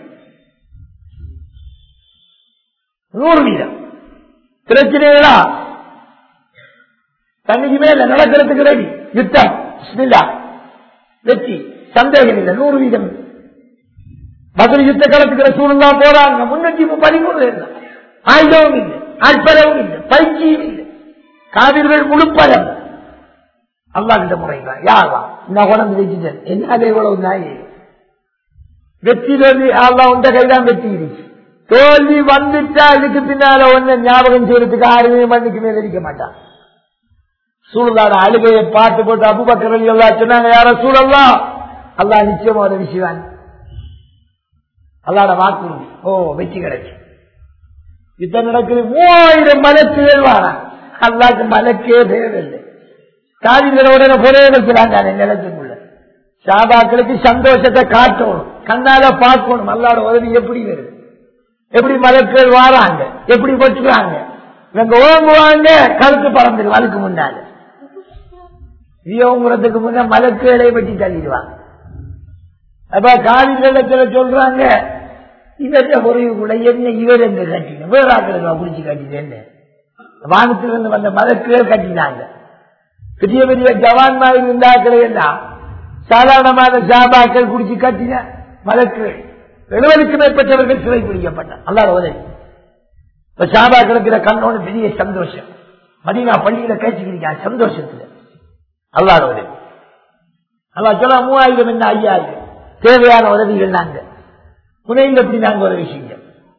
நூறு வீதம் பிரச்சனைகளா தண்ணிக்கு மேல நடக்கிறதுக்கு ரெடி யுத்தம் பிஸ்மில்லா வெற்றி சந்தேகம் இல்லை நூறு வீதம் பதில் யுத்த களத்துக்கிற சூழ்நிலை போறாங்க முன்னூத்தி பதிமூணு ஆயுதமும் இல்லை ஆட்பரவும் இல்லை பயிற்சியும் இல்லை காவிர்கள் முழுப்பதம் அல்லா கிட்ட முறைகிறான் யாரா நான் உடம்பு வச்சுட்டேன் என்ன அதே இவ்வளவு நாய் வெற்றி தோல்வி அல்லா உண்ட கைதான் வெற்றி இருக்கு தோல்வி வந்துட்டா இதுக்கு பின்னால ஒண்ணு ஞாபகம் செய்யறதுக்கு யாருமே மண்ணுக்கு மேல இருக்க மாட்டான் சூழலாட அழுகையை பார்த்து போட்டு அபுபக்கர் அல்லா சொன்னாங்க யார சூழல்லா அல்லா நிச்சயமா ஒரு விஷயம் அல்லாட வாக்குறுதி ஓ வெற்றி கிடைச்சு யுத்தம் நடக்குது மூவாயிரம் மலக்குகள் வாரான் அல்லாக்கு மலக்கே தேவையில்லை காவிரிகளோட பொறைய வைக்கிறாங்க நிலத்துக்குள்ள சாபாக்களுக்கு சந்தோஷத்தை காட்டணும் கண்ணால பார்க்கணும் அல்லாட உதவி எப்படி வருது எப்படி மலக்கள் வாராங்க எப்படி பச்சுக்கிறாங்க இவங்க ஓங்குவாங்க கழுத்து பறந்துடும் அதுக்கு முன்னால ஓங்குறதுக்கு முன்ன மலக்குகளை பற்றி தள்ளிடுவாங்க அப்ப காவிரி வெள்ளத்துல சொல்றாங்க இவர பொறிவுக்குள்ள என்ன இவர் எங்க கட்டின வேற ஆக்களுக்கு பிடிச்சி கட்டினேன்னு வானத்திலிருந்து வந்த மலக்குகள் கட்டினாங்க பெரிய பெரிய ஜவான் மாதிரி இருந்தாக்களை எல்லாம் சாதாரணமான சாபாக்கள் குடிச்சு கட்டின மலக்குகள் எழுபதுக்கு மேற்பட்டவர்கள் சிறை பிடிக்கப்பட்டார் அல்லாத உதவி இப்ப சாபாக்களுக்கு கண்ணோடு பெரிய சந்தோஷம் மதினா பள்ளியில கேச்சுக்கிறீங்க சந்தோஷத்துல அல்லாத உதவி அல்லா சொல்ல மூவாயிரம் என்ன ஐயாயிரம் தேவையான உதவிகள் நாங்க புனையில் எப்படி நாங்க உதவி செஞ்ச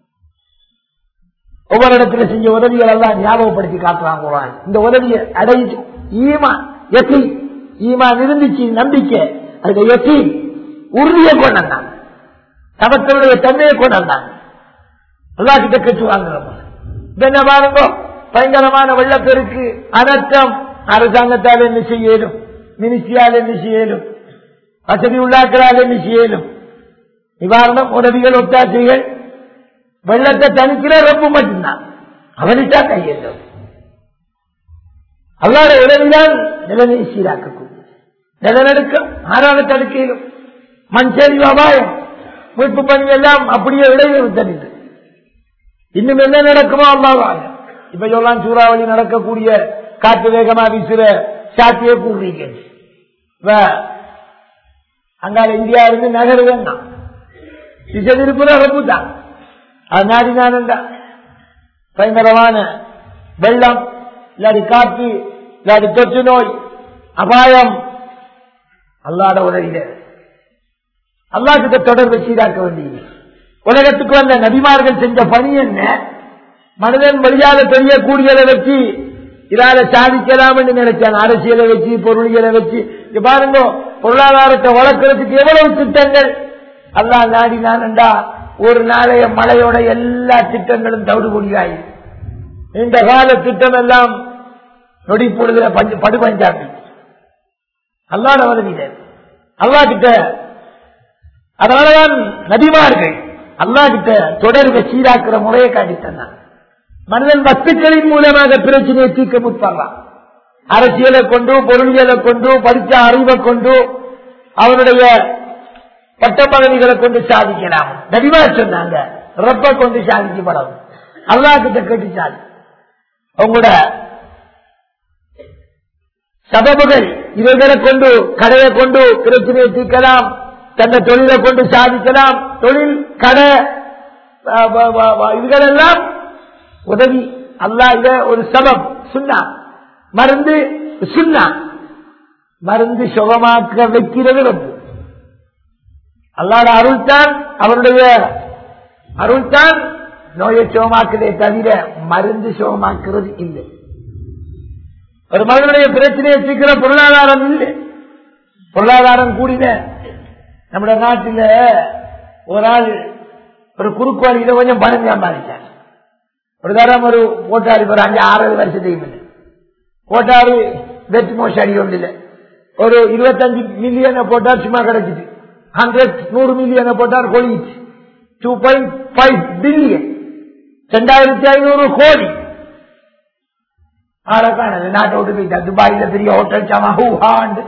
ஒவ்வொரு இடத்துல செஞ்ச உதவிகள் எல்லாம் ஞாபகப்படுத்தி காட்டுறாங்க இந்த உதவியை அடைஞ்சு ஈமா எத்தி ஈமான் இருந்துச்சு நம்பிக்கை அதுக்கு எத்தி உறுதியை கொண்டாங்க தவத்தனுடைய தன்மையை கொண்டாங்க எல்லா கிட்ட கட்டு வாங்குறோம் என்ன பாருங்க பயங்கரமான வெள்ளப்பெருக்கு அனர்த்தம் அரசாங்கத்தால் என்ன செய்யலும் மினிஸ்ட்ரியால் என்ன செய்யலும் வசதி உள்ளாக்களால் என்ன செய்யலும் நிவாரணம் உதவிகள் ஒத்தாசைகள் வெள்ளத்தை தனிக்கிற ரொம்ப மட்டும்தான் அவனிட்டா கையெழும் அல்லாத உதவிதான் நிலைமை சீராக்கக்கூடிய நிலநடுக்கம் ஆறாவது தடுக்கையிலும் மண் சரிவு அபாயம் மீட்பு பணி எல்லாம் அப்படியே இடையூறு தருது இன்னும் என்ன நடக்குமோ அல்லாவாங்க இப்ப சொல்லலாம் சூறாவளி நடக்கக்கூடிய காற்று வேகமா வீசுற சாத்தியே கூடுறீங்க அங்கால இந்தியா இருந்து நகருவேன் தான் திசை திருப்புற ரப்பு தான் அது நாடினான் பயங்கரமான வெள்ளம் இல்லாடி காற்று இல்லாடி தொற்று நோய் அபாயம் அல்லாட உதவியில அல்லா கிட்ட தொடர்பு சீராக்க வேண்டியது உலகத்துக்கு வந்த நபிமார்கள் செஞ்ச பணி என்ன மனிதன் வழியாக தெரியக்கூடியதை வச்சு இதால சாதிக்கலாம் என்று நினைச்சான் அரசியலை வச்சு பொருளியலை வச்சு இங்க பாருங்க பொருளாதாரத்தை வளர்க்கறதுக்கு எவ்வளவு திட்டங்கள் அல்லா நாடினான்டா ஒரு நாளைய மழையோட எல்லா திட்டங்களும் தவிடுபொடியாயி இந்த கால திட்டம் எல்லாம் நொடி பொழுதுல படுபஞ்சாபி அல்லாட உதவியில அல்லா கிட்ட அதனாலதான் நபிமார்கள் அல்லா கிட்ட தொடர்பை சீராக்குற முறையை காட்டித்தான் மனிதன் வஸ்துக்களின் மூலமாக பிரச்சனையை தீர்க்க முற்படலாம் அரசியலை கொண்டு பொருளியலை கொண்டு படித்த அறிவை கொண்டு அவனுடைய பட்ட பதவிகளை கொண்டு சாதிக்கலாம் நபிமா சொன்னாங்க ரப்ப கொண்டு சாதிக்கப்படும் அல்லா கிட்ட கேட்டு சாதி உங்களோட சபபுகள் இவைகளை கொண்டு கடையை கொண்டு பிரச்சனையை தீர்க்கலாம் தன்னை தொழிலை கொண்டு சாதிக்கலாம் தொழில் கடை இதுகளெல்லாம் உதவி அல்லா இத ஒரு சபம் சுண்ணா மருந்து சுண்ணா மருந்து சுகமாக்க வைக்கிறது ரப்பு அல்லாட அருள்தான் அவருடைய அருள்தான் நோயை சுகமாக்குதே தவிர மருந்து சுகமாக்குறது இல்லை ஒரு மனிதனுடைய பிரச்சனையை தீர்க்கிற பொருளாதாரம் இல்லை பொருளாதாரம் கூடின நம்முடைய நாட்டில் ஒரு ஆள் ஒரு குறுக்கு வழியில கொஞ்சம் பணம் சம்பாதிச்சார் ஒரு தரம் ஒரு போட்டாரு ஒரு அஞ்சு ஆறு வருஷத்துக்கு முன்ன போட்டாரு வெற்றி மோசம் அடி ஒன்றில் ஒரு இருபத்தஞ்சு மில்லியனை போட்டார் சும்மா கிடைச்சிட்டு ஹண்ட்ரட் நூறு மில்லியனை போட்டார் கொழிச்சு டூ பாயிண்ட் ஃபைவ் பில்லியன் ரெண்டாயிரத்தி ஐநூறு கோடி ஆளக்கானது நாட்டை விட்டு போயிட்டா துபாயில பெரிய ஹோட்டல் சாமா ஹூஹாண்டு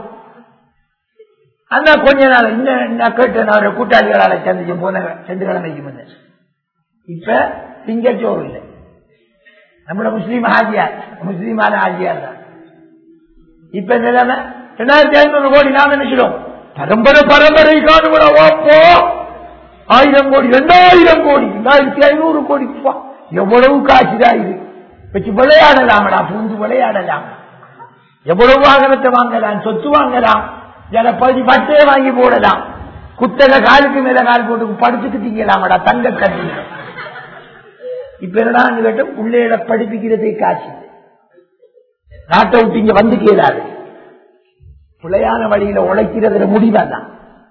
அந்த கொஞ்ச நாள் இன்னும் கேட்டு நான் கூட்டாளிகளால சந்திச்சு போன சென்று கிழமைக்கு முன்ன இப்ப திங்கச்சோறு இல்லை நம்மளோட முஸ்லீம் ஆஜியார் முஸ்லீமான ஆஜியார் தான் இப்ப நிலைமை ரெண்டாயிரத்தி ஐநூறு கோடி நாம் நினைக்கிறோம் பரம்பரை பரம்பரை காணுங்களோ ஆயிரம் கோடி ரெண்டாயிரம் கோடி ரெண்டாயிரத்தி ஐநூறு கோடி எவ்வளவு காசுதா இது வச்சு விளையாடலாமடா பூந்து விளையாடலாம் எவ்வளவு வாகனத்தை வாங்கலாம் சொத்து வாங்கலாம் ஜனப்பகுதி பட்டே வாங்கி போடலாம் குத்தக காலுக்கு மேல கால் போட்டு படுத்துட்டு திங்கலாமடா தங்க கட்டி இப்ப என்னடா கேட்டும் பிள்ளைகளை படிப்பிக்கிறதே காசு நாட்டை விட்டு இங்க வந்து கேளாது புலையான வழியில உழைக்கிறதுல முடிவதான்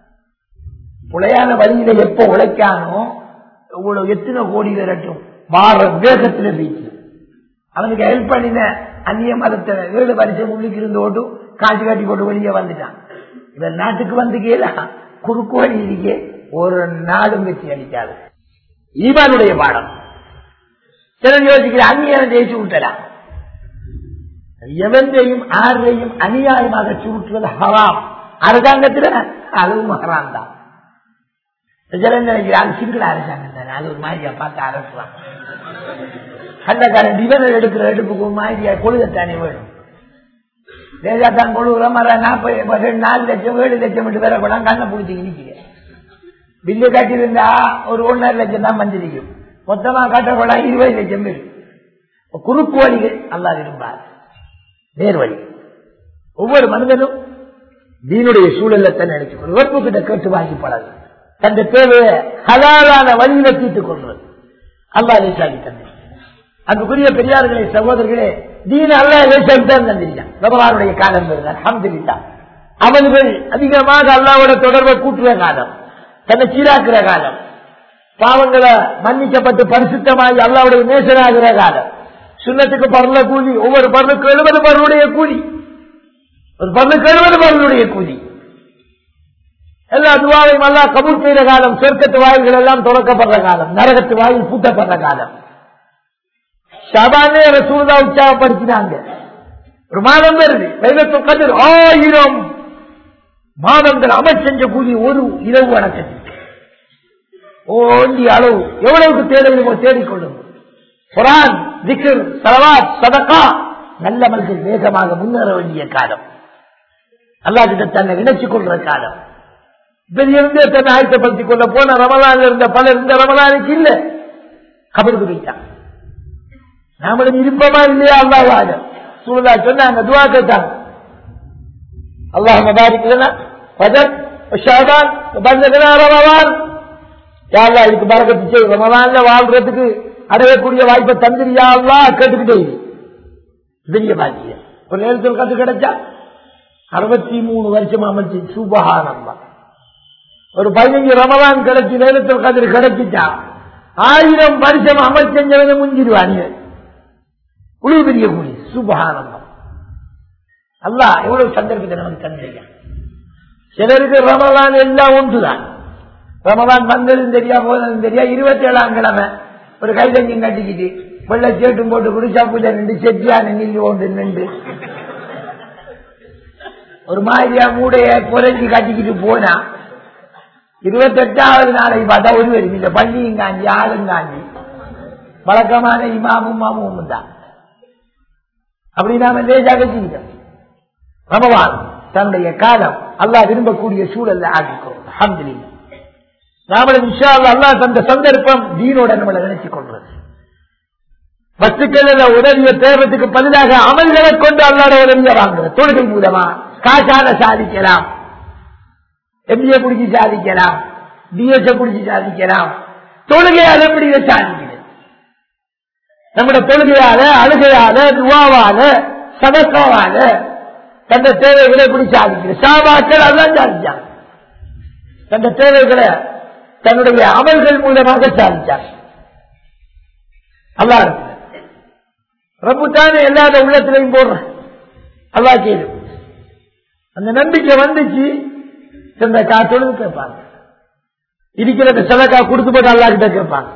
புலையான வழியில எப்ப உழைக்கானோ இவ்வளவு எத்தனை கோடி விரட்டும் வார வேகத்துல போயிட்டு அவனுக்கு ஹெல்ப் பண்ணின அந்நிய மதத்தை ஏழு வருஷம் உள்ளுக்கு இருந்து ஓட்டு காட்சி காட்டி போட்டு வெளியே வந்துட்டான் இவன் நாட்டுக்கு வந்து கேளா குறுக்கு வழி இருக்கே ஒரு நாளும் வெற்றி அளிக்காது ஈமானுடைய பாடம் சிலர் யோசிக்கிற அந்நியனை ஜெயிச்சு விட்டலாம் எவந்தையும் ஆரையும் அநியாயமாக சுருட்டுவது ஹராம் அரசாங்கத்தில் அதுவும் ஹராம் தான் சிலர் நினைக்கிறான் சிங்கள அரசாங்கம் தானே அது ஒரு மாதிரியா பார்த்து அரசுலாம் கள்ளக்காரன் டிவனர் எடுக்கிற எடுப்புக்கு ஒரு மாதிரியா கொழுகத்தானே வேணும் தேஜாத்தான் கொழுகுற மர நாற்பது நாலு லட்சம் ஏழு லட்சம் விட்டு வேற கூட கண்ணை பிடிச்சி நிற்கிறேன் பில்லு கட்டியிருந்தா ஒரு ஒன்றரை லட்சம் தான் மந்திரிக்கும் மொத்தமா கட்டக்கூடா இருபது லட்சம் பேர் குறுக்கு வழிகள் அல்லா விரும்பார் நேர் வழி ஒவ்வொரு மனிதனும் தீனுடைய சூழல்ல தன்னை நினைச்சு உறப்பு கிட்ட கேட்டு வாங்கி பழகு தன் தேவையை ஹலாலான வழியில தீர்த்துக் கொள்வது அல்லா லேசாகி தந்தை அன்புக்குரிய பெரியார்களே சகோதரர்களே தீன அல்லா லேசாகி தான் தந்திருக்கான் ரமலானுடைய காலம் அஹமதுல்லா அவன்கள் அதிகமாக அல்லாவோட தொடர்பை கூட்டுற காலம் தன்னை சீராக்குற காலம் பாவங்களை மன்னிக்கப்பட்டு பரிசுத்தமாகி அல்லாவுடைய நேசனாகிற காலம் சுண்ணத்துக்கு பரல கூலி ஒவ்வொரு பரலுக்கு எழுபது பரலுடைய கூலி ஒரு பரலுக்கு எழுபது பரலுடைய கூலி எல்லா துவாவையும் அல்லா கபூல் செய்த காலம் சொர்க்கத்து வாயில்கள் எல்லாம் தொடக்கப்படுற காலம் நரகத்து வாயில் பூட்டப்படுற காலம் ஷபானே ரசூலா உற்சாகப்படுத்தினாங்க ஒரு மாதம் வருது லைலத்து கதிர் ஆயிரம் மாதங்கள் அமல் செஞ்ச கூலி ஒரு இரவு வணக்கத்துக்கு ஓண்டி அளவு எவ்வளவுக்கு தேடுகிறோமோ தேடிக்கொள்ளும் குரான் திக்கர் சலவாத் சதக்கா நல்ல மனிதர் வேகமாக முன்னேற வேண்டிய காலம் அல்லாஹிட்ட தன்னை இணைச்சுக் கொள்ற காலம் இருந்தே தன்னை ஆயத்தப்படுத்திக் கொள்ள போன ரமலான் இருந்த பலர் இந்த ரமலானுக்கு இல்ல கபருக்கு போயிட்டான் நாமளும் இருப்பமா இல்லையா அல்லாஹ் சூழலா சொன்னாங்க துவா கேட்டாங்க அல்லாஹ் மபாரிக்கலனா பஜர் ஷாபான் பந்தகனா ரமலான் யாழ்லா இதுக்கு பறக்கத்து செய் ரமலான்ல வாழ்றதுக்கு அடையக்கூடிய வாய்ப்பை தந்திரியா அல்லா கேட்டுக்கிட்டே பெரிய பாக்கியம் ஒரு நேரத்தில் கத்து கிடைச்சா அறுபத்தி மூணு வருஷம் அமைச்சு சுபகானந்தா ஒரு பதினஞ்சு ரமலான் கிடைச்சி நேரத்தில் கதிர் கிடைச்சிட்டா ஆயிரம் வருஷம் அமல் செஞ்சவன முஞ்சிடுவாங்க உழு பெரிய கூலி சுபகானந்தம் அல்லா எவ்வளவு சந்தர்ப்பத்தை நமக்கு தந்திரிக்க சிலருக்கு ரமலான் எல்லாம் ஒன்றுதான் ரமலான் வந்ததும் தெரியா போனதும் தெரியா இருபத்தி ஏழாம் கிழமை ஒரு கைதஞ்சும் கட்டிக்கிட்டு வெள்ள சேட்டும் போட்டு குடிசா பூஜை நின்று செட்டியான நின்று கொண்டு நின்று ஒரு மாதிரியா மூடைய குறைஞ்சி கட்டிக்கிட்டு போனா இருபத்தெட்டாவது நாளை பார்த்தா ஒரு பேரும் இந்த பள்ளியும் காஞ்சி ஆளும் காஞ்சி வழக்கமான இமாமும் மாமும் தான் அப்படி நாம லேசாக வச்சுக்கிட்டோம் ரமவான் தன்னுடைய காலம் அல்லா விரும்பக்கூடிய சூழல்ல ஆகிக்கோம் அஹமதுல்லா நாமளும் விஷா அல்லா தந்த சந்தர்ப்பம் தீனோட நம்மளை நினைச்சு கொள்றது வஸ்துக்கள் உதவியை தேர்றதுக்கு பதிலாக அமல்களை கொண்டு அல்லாட உதவியை வாங்குற தொழுகை மூலமா காசால சாதிக்கலாம் எம்பிஏ பிடிச்சி சாதிக்கலாம் டிஎஸ்ஏ பிடிச்சி சாதிக்கலாம் தொழுகையால எப்படி இதை சாதிக்கிறது நம்முடைய தொழுகையால அழுகையால துவாவால சதக்காவால தந்த தேவைகளை எப்படி சாதிக்கிறது சாபாக்கள் அதான் சாதிச்சாங்க தந்த தேவைகளை தன்னுடைய அமல்கள் மூலமாக சாதிச்சாங்க அல்லா இருக்கு ரப்பு தானே எல்லாத உள்ளத்திலையும் போடுறேன் அல்லா கேளு அந்த நம்பிக்கை வந்துச்சு சென்ற காத்தொழுது கேட்பாங்க இருக்கிற சதக்கா கொடுத்து போட்டு அல்லா கிட்ட கேட்பாங்க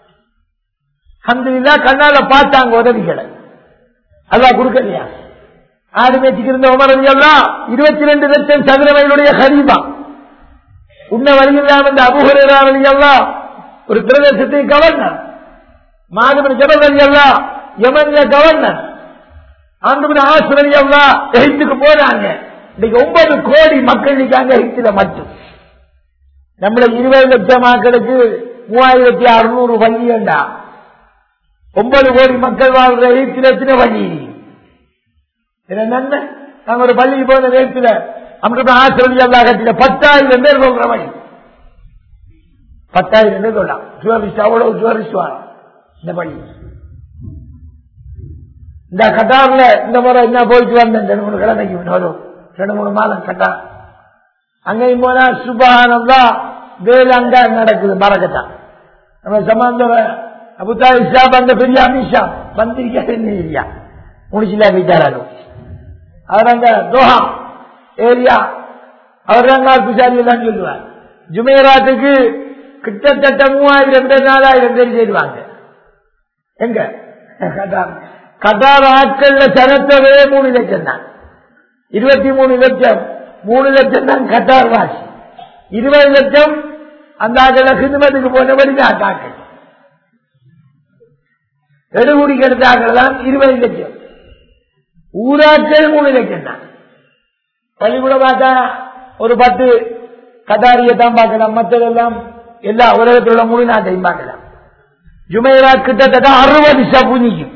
அந்த கண்ணால பார்த்தாங்க உதவிகளை அல்லா கொடுக்கலையா ஆடு மேய்ச்சிக்கு இருந்த உமரவியெல்லாம் இருபத்தி ரெண்டு லட்சம் சதுர மைலுடைய ஹரீபா உன்ன வழியில்லாம இந்த அபுகரெல்லாம் ஒரு பிரதேசத்தை கவர்னர் மாதவன் ஜபல் எல்லாம் யமன்ல கவர்னர் ஆண்டு ஆசிரியர் எல்லாம் எகிப்துக்கு போறாங்க இன்னைக்கு ஒன்பது கோடி மக்கள் நிற்காங்க எகிப்துல மட்டும் நம்மள இருபது லட்சம் மக்களுக்கு மூவாயிரத்தி அறுநூறு பள்ளி வேண்டா ஒன்பது கோடி மக்கள் வாழ்ற எகிப்துல எத்தனை பள்ளி நன்மை நாங்க ஒரு பள்ளிக்கு போன நேரத்தில் அமிர்த ஆசிரியர் எல்லா கட்சியில பத்தாயிரம் பேர் சொல்ற வழி பத்தாயிரம் பேர் சொல்லலாம் டூரிஸ்ட் அவ்வளவு டூரிஸ்ட் வரும் இந்த பள்ளி இந்த கட்டார்ல இந்த முறை என்ன போயிட்டு வந்தேன் ரெண்டு மூணு கிழமைக்கு வரும் ரெண்டு மூணு மாதம் கட்டா அங்கேயும் போனா சுபானம் தான் வேலை அங்க நடக்குது மறக்கட்டா நம்ம சம்பந்த அபுத்தா இஷா அந்த பெரிய அமிஷா வந்திருக்கா முடிச்சுல போயிட்டாரு அவர் அங்க தோஹா ஏரியா அவர் தான் பிசாரி எல்லாம் சொல்லுவார் ஜுமேராத்துக்கு கிட்டத்தட்ட மூவாயிரம் பேர் நாலாயிரம் பேர் சேருவாங்க எங்க கதார் ஆட்கள்ல சனத்தவே மூணு லட்சம் தான் இருபத்தி மூணு லட்சம் மூணு லட்சம் தான் கட்டார் வாசி இருபது லட்சம் அந்த ஆக்கள ஹிந்துமத்துக்கு போனபடி ஆட்டாக்கள் எடுகுடிக்கு எடுத்த ஆக்கள் தான் இருபது லட்சம் ஊராட்கள் மூணு லட்சம் தான் பள்ளிக்கூட பார்த்தா ஒரு பத்து கட்டாரியை தான் பார்க்கலாம் மற்றதெல்லாம் எல்லா உலகத்தில் உள்ள முழு நாட்டையும் பார்க்கலாம் ஜுமைராத் கிட்டத்தட்ட அறுபது சபுனிக்கும்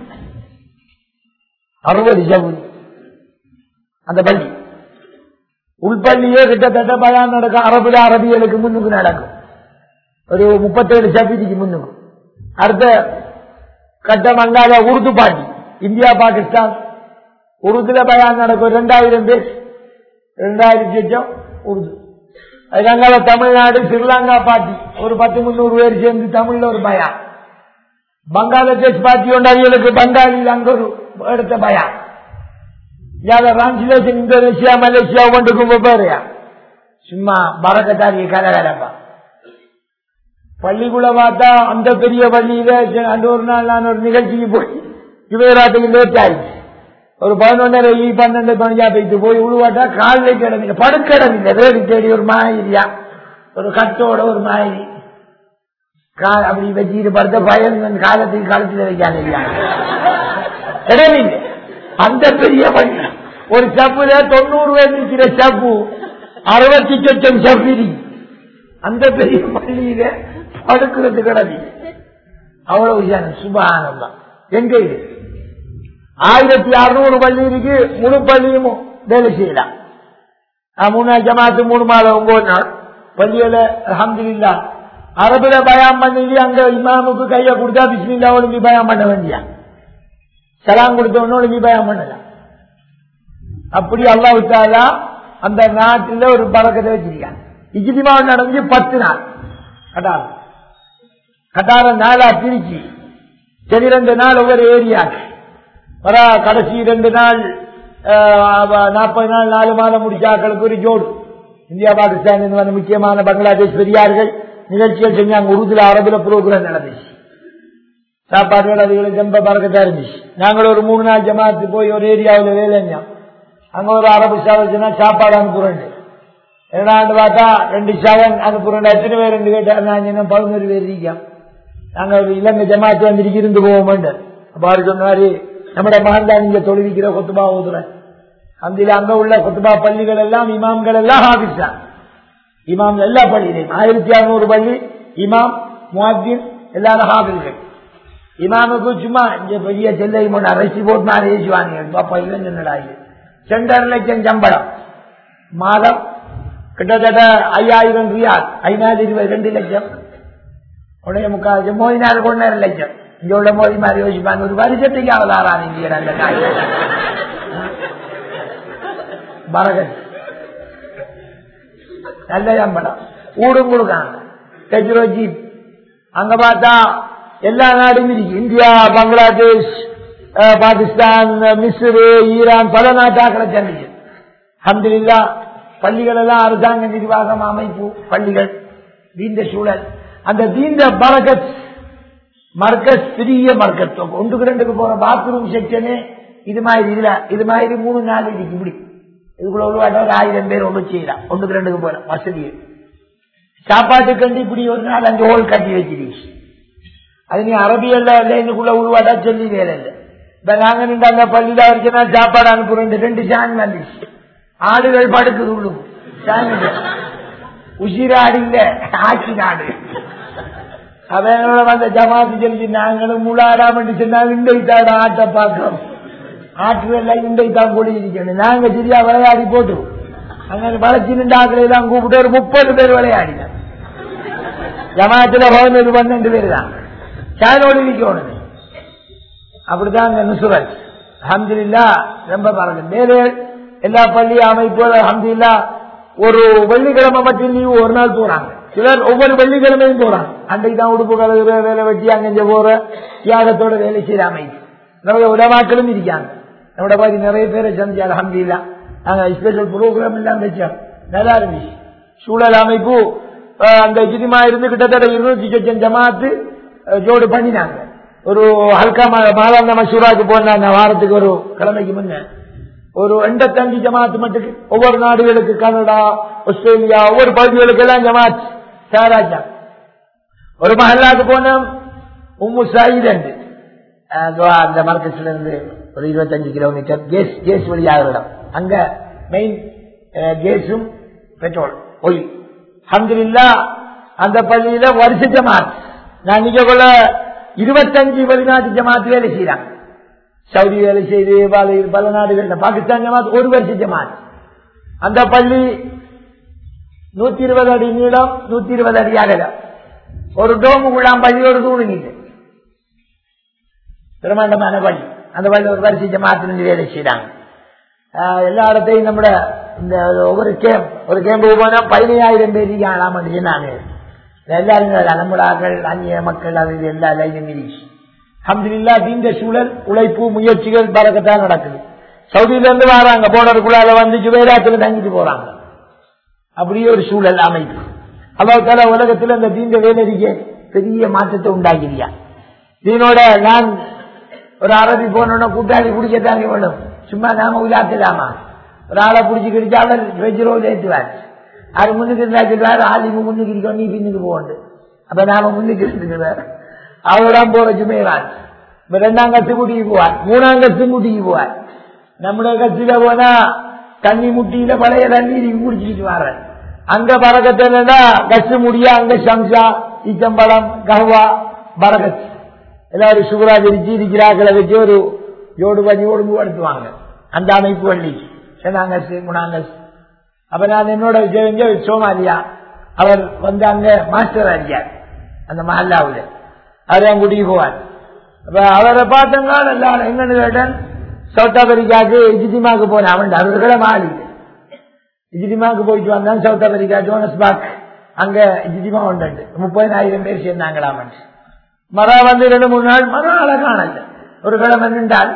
அறுபது சபுனி அந்த பள்ளி உள்பள்ளியே கிட்டத்தட்ட பயான் நடக்கும் அரபுல அரபியலுக்கு முன்னுக்கு நடக்கும் ஒரு முப்பத்தேழு சபீதிக்கு முன்னுக்கு அடுத்த கட்டம் அங்காத உருது பாட்டி இந்தியா பாகிஸ்தான் உருதுல பயான் நடக்கும் ரெண்டாயிரம் பேர் ரெண்டாயிரம் லட்சம் உருது அதுக்கு அங்கால தமிழ்நாடு ஸ்ரீலங்கா பாட்டி ஒரு பத்து முன்னூறு பேர் சேர்ந்து தமிழ்ல ஒரு பயான் பங்களாதேஷ் பார்ட்டி ஒன்றாவியலுக்கு பங்காளியில் அங்க ஒரு எடுத்த பயான் யார டிரான்ஸ்லேஷன் இந்தோனேஷியா மலேசியா ஒன்றுக்கும் வெவ்வேறையா சும்மா பறக்கத்தாரிய கலகலப்பா பள்ளிக்குள்ள பார்த்தா அந்த பெரிய பள்ளியில அந்த ஒரு நாள் நான் ஒரு நிகழ்ச்சிக்கு போய் யுவராட்டுக்கு லேட் ஆயிடுச்சு ஒரு பதினொன்னரை ஈ பன்னெண்டு பதினஞ்சா போயிட்டு போய் உழுவாட்டா காலில் கிடமில்லை படுக்கிடமில்லை வேறு தேடி ஒரு மாயிரியா ஒரு கட்டோட ஒரு மாயிரி கால் அப்படி வச்சுட்டு படுத்த பயம் காலத்துக்கு காலத்தில் வைக்காங்க இடமில்லை அந்த பெரிய பள்ளி ஒரு சப்புல தொண்ணூறு பேர் நிற்கிற சப்பு அறுபத்தி சொச்சம் சப்பிரி அந்த பெரிய பள்ளியில படுக்கிறது கிடவி அவ்வளவு விஷயம் சுபானந்தம் எங்க இது ஆயிரத்தி அறுநூறு பள்ளி இருக்கு முழு பள்ளியும் வேலை செய்யலாம் மூணு ஜமாத்து மூணு மாதம் ஒன்பது நாள் பள்ளியில அஹமதுல்லா அரபுல பயம் பண்ணி அங்க இமாமுக்கு கையை கொடுத்தா பிஸ்மில்லா ஒழுங்கி பயம் பண்ண வேண்டியா சலாம் கொடுத்த ஒழுங்கி பயம் பண்ணலாம் அப்படி அல்லாவுத்தாலா அந்த நாட்டில் ஒரு பழக்கத்தை வச்சிருக்காங்க இஜிதிமா நடந்து பத்து நாள் கட்டார் கட்டார நாளா பிரிச்சு சரி ரெண்டு நாள் ஒவ்வொரு ஏரியாக்கு வர கடைசி ரெண்டு நாள் நாற்பது நாள் நாலு மாதம் முடிச்சாக்களுக்கு ஒரு ஜோடு இந்தியா பாகிஸ்தான் வந்த முக்கியமான பங்களாதேஷ் பெரியார்கள் நிகழ்ச்சிகள் செஞ்சாங்க உருதுல அரபுல புரோகிராம் நடந்துச்சு சாப்பாடுகள் அதுகளுக்கு ரொம்ப பறக்கத்தா இருந்துச்சு நாங்கள் ஒரு மூணு நாள் ஜமாத்து போய் ஒரு ஏரியாவில் வேலைங்க அங்க ஒரு அரபு சாதச்சுன்னா சாப்பாடு அனுப்புறேன் இரண்டாண்டு பார்த்தா ரெண்டு சாதம் அனுப்புறேன் எத்தனை பேர் ரெண்டு கேட்டார் நான் இன்னும் பதினோரு பேர் இருக்கோம் நாங்க ஒரு இலங்கை ஜமாத்து வந்து இருந்து போவோம் அப்ப அவரு சொன்னாரு நம்மட மகன் தான் நீங்க தொழுவிக்கிற கொத்துபா ஓதுறேன் அந்த அங்க உள்ள கொத்துபா பள்ளிகள் எல்லாம் இமாம்கள் எல்லாம் ஹாபிஸ் தான் இமாம் எல்லா பள்ளியிலையும் ஆயிரத்தி அறுநூறு பள்ளி இமாம் முவாத்தின் எல்லாரும் ஹாபில்கள் இமாமுக்கு சும்மா இங்க பெரிய செல்லை முன்னா ரெசி போட்டு நான் ஏசுவாங்க பாப்பா இவன் என்னடா இது செண்டரை லட்சம் சம்பளம் மாதம் கிட்டத்தட்ட ஐயாயிரம் ரியால் ஐநாயிரம் இருபது ரெண்டு லட்சம் உடைய முக்கால் மோதினார் கொண்டாரு லட்சம் இங்க உள்ள மோதி மாதிரி யோசிப்பாங்க ஒரு வருஷத்துக்கு அவதாரா நீங்க அந்த காய் பரகன் நல்ல சம்பளம் ஊடும் கொடுக்காங்க டெஜ்ரோ ஜீப் அங்க பார்த்தா எல்லா நாடும் இருக்கு இந்தியா பங்களாதேஷ் அஹ், பாகிஸ்தான் மிஸ்ரு ஈரான் பல நாட்டாக்களை சந்திச்சு அஹமதுல்லா பள்ளிகள் எல்லாம் அரசாங்க நிர்வாகம் அமைப்பு பள்ளிகள் தீந்த சூழல் அந்த தீந்த பரகத் மர்க்கஸ் பெரிய மர்க்கத் ஒன்றுக்கு ரெண்டுக்கு போற பாத்ரூம் செக்ஷனு இது மாதிரி இதுல இது மாதிரி மூணு நாள் இருக்கு இப்படி இதுக்குள்ள ஒரு வாட்டம் ஒரு ஆயிரம் பேர் ஒன்று செய்யலாம் ஒன்றுக்கு ரெண்டுக்கு போற வசதி சாப்பாட்டுக்கு கண்டு இப்படி ஒரு நாள் அஞ்சு ஹோல் கட்டி வச்சிருக்கீங்க அது நீ அரபியல்ல லைனுக்குள்ள உருவாட்டா சொல்லி வேலை இல்லை இப்ப நாங்க நின்று அங்க பள்ளியில வரைக்கும் சாப்பாடு அனுப்புறோம் ரெண்டு சாங் வந்துச்சு ஆடுகள் படுக்குது உள்ளுக்கு சாங் உசிராடு இல்ல ஆட்சி நாடு அவனோட வந்த ஜமாத்து சொல்லி நாங்களும் முழாடாமட்டு சொன்னா இண்டைத்தாட ஆட்டை பார்க்கிறோம் ஆற்றுல இண்டைத்தான் கொடி இருக்கணும் நாங்க சரியா விளையாடி போட்டு அங்க வளர்ச்சி நின்று ஆக்களை எல்லாம் கூப்பிட்டு ஒரு முப்பது பேர் விளையாடினாங்க ஜமாத்துல பதினொரு பன்னெண்டு பேர் தான் சாயனோடு இருக்கணும் அப்படிதான் அங்க நுசுரத் அஹமதுல்லா ரொம்ப பாருங்க மேலே எல்லா பள்ளி அமைப்பு அஹமதுல்லா ஒரு வெள்ளிக்கிழமை மட்டும் லீவு ஒரு நாள் போறாங்க சிலர் ஒவ்வொரு வெள்ளிக்கிழமையும் போறாங்க அன்றைக்கு தான் உடுப்பு கலகுற வேலை வெட்டி அங்கே போற தியாகத்தோட வேலை செய்யற அமைப்பு நம்முடைய உலமாக்களும் இருக்காங்க நம்மளோட மாதிரி நிறைய பேரை சந்திச்சு அலமதுல்லா நாங்க ஸ்பெஷல் ப்ரோக்ராம் எல்லாம் வச்சோம் நல்லா இருந்துச்சு சூழல் அமைப்பு அஹ், அந்த ஜிதிமா இருந்து கிட்டத்தட்ட இருநூத்தி சொச்சம் ஜமாத்து அஹ், ஜோடு பண்ணினாங்க ஒரு ஹல்கா மாதாந்த மசூராக்கு போனாங்க வாரத்துக்கு ஒரு கிழமைக்கு முன்ன ஒரு எண்பத்தஞ்சு ஜமாத்து மட்டுக்கு ஒவ்வொரு நாடுகளுக்கு கனடா ஆஸ்திரேலியா ஒவ்வொரு பகுதிகளுக்கு எல்லாம் ஜமாத் சாராஜா ஒரு மஹல்லாக்கு போனோம் உம்மு சாயிரண்டு அந்த மார்க்கெட்ல இருந்து ஒரு இருபத்தஞ்சு கிலோமீட்டர் கேஸ் கேஸ் வழியாக இடம் அங்க மெயின் கேஸும் பெட்ரோல் ஒய் அஹமதுல்லா அந்த பள்ளியில வருஷ ஜமாத் நான் நீங்க கொள்ள இருபத்தஞ்சு வெளிநாட்டு ஜமாத் வேலை செய்யறாங்க சவுதி வேலை செய்து பல பல நாடுகள் பாகிஸ்தான் ஜமாத் ஒரு வருஷ ஜமாத் அந்த பள்ளி நூத்தி இருபது அடி நீளம் நூத்தி இருபது அடி அகலம் ஒரு டோமுக்குள்ளாம் பள்ளி ஒரு தூணுங்கிட்டு பிரம்மாண்டமான பள்ளி அந்த பள்ளி ஒரு வருஷ ஜமாத்திலிருந்து வேலை செய்யறாங்க ஆஹ் எல்லா இடத்தையும் நம்மட இந்த ஒவ்வொரு கேம்ப் ஒரு கேம்புக்கு போனா பதினையாயிரம் பேர் ஆளாமன்னு சொன்னாங்க எல்லாரும் நம்மளாக்கள் அந்நிய மக்கள் அது இது எல்லா லைனும் இருந்துச்சு அஹமதுல்லா தீந்த சூழல் உழைப்பு முயற்சிகள் பறக்கத்தான் நடக்குது சவுதியில இருந்து வராங்க போனருக்குள்ளால வந்து ஜுபேராத்துல தங்கிட்டு போறாங்க அப்படியே ஒரு சூழல் அமைப்பு அல்லாஹால உலகத்துல இந்த தீந்த வேலரிக்க பெரிய மாற்றத்தை உண்டாக்கிறியா தீனோட நான் ஒரு அரபி போனோன்னா கூட்டாளி பிடிக்கத்தாங்க வேணும் சும்மா நாம உலாத்தலாமா ஒரு ஆளை பிடிச்சி கிடைச்சா அவர் வெஜ் ரோல் ஏற்றுவார் அது முன்னுக்கு இருந்தா சொல்லுவார் ஆலிமு முன்னுக்கு இருக்கோம் நீ பின்னுக்கு போகண்டு அப்ப நாம முன்னுக்கு இருந்துக்கிறார் அவரோட போற ஜுமேரான் இப்ப ரெண்டாம் கத்து கூட்டிக்கு போவார் மூணாம் கத்து கூட்டிக்கு போவார் நம்முடைய கட்சியில போனா தண்ணி முட்டியில பழைய தண்ணி குடிச்சிட்டு வர அங்க பறக்கத்தா கச்சு முடியா அங்க சம்சா ஈச்சம்பழம் கஹ்வா பரகத் எல்லாரும் சுகரா விரிச்சு இருக்கிறாக்களை வச்சு ஒரு ஜோடு பண்ணி ஒழுங்கு படுத்துவாங்க அந்த அமைப்பு வள்ளி செனாங்கஸ் முனாங்கஸ் அப்ப நான் என்னோட தெரிஞ்ச சோமாலியா அவர் வந்து அங்க மாஸ்டர் அறியார் அந்த மஹல்லாவுல அவரையும் கூட்டிட்டு போவார் அப்ப அவரை பார்த்தங்க நல்லா என்னன்னு கேட்டேன் சவுத் ஆப்பிரிக்காவுக்கு இஜிதிமாக்கு போனேன் அவன் அவர்களை மாறி இஜிதிமாக்கு போயிட்டு வந்தான் சவுத் ஆப்பிரிக்கா ஜோனஸ்பாக் அங்க இஜிதிமா உண்டு முப்பதினாயிரம் பேர் சேர்ந்தாங்களாம் மரா வந்து ரெண்டு மூணு நாள் மரம் அழகானல்ல ஒரு கிழமை நின்றால்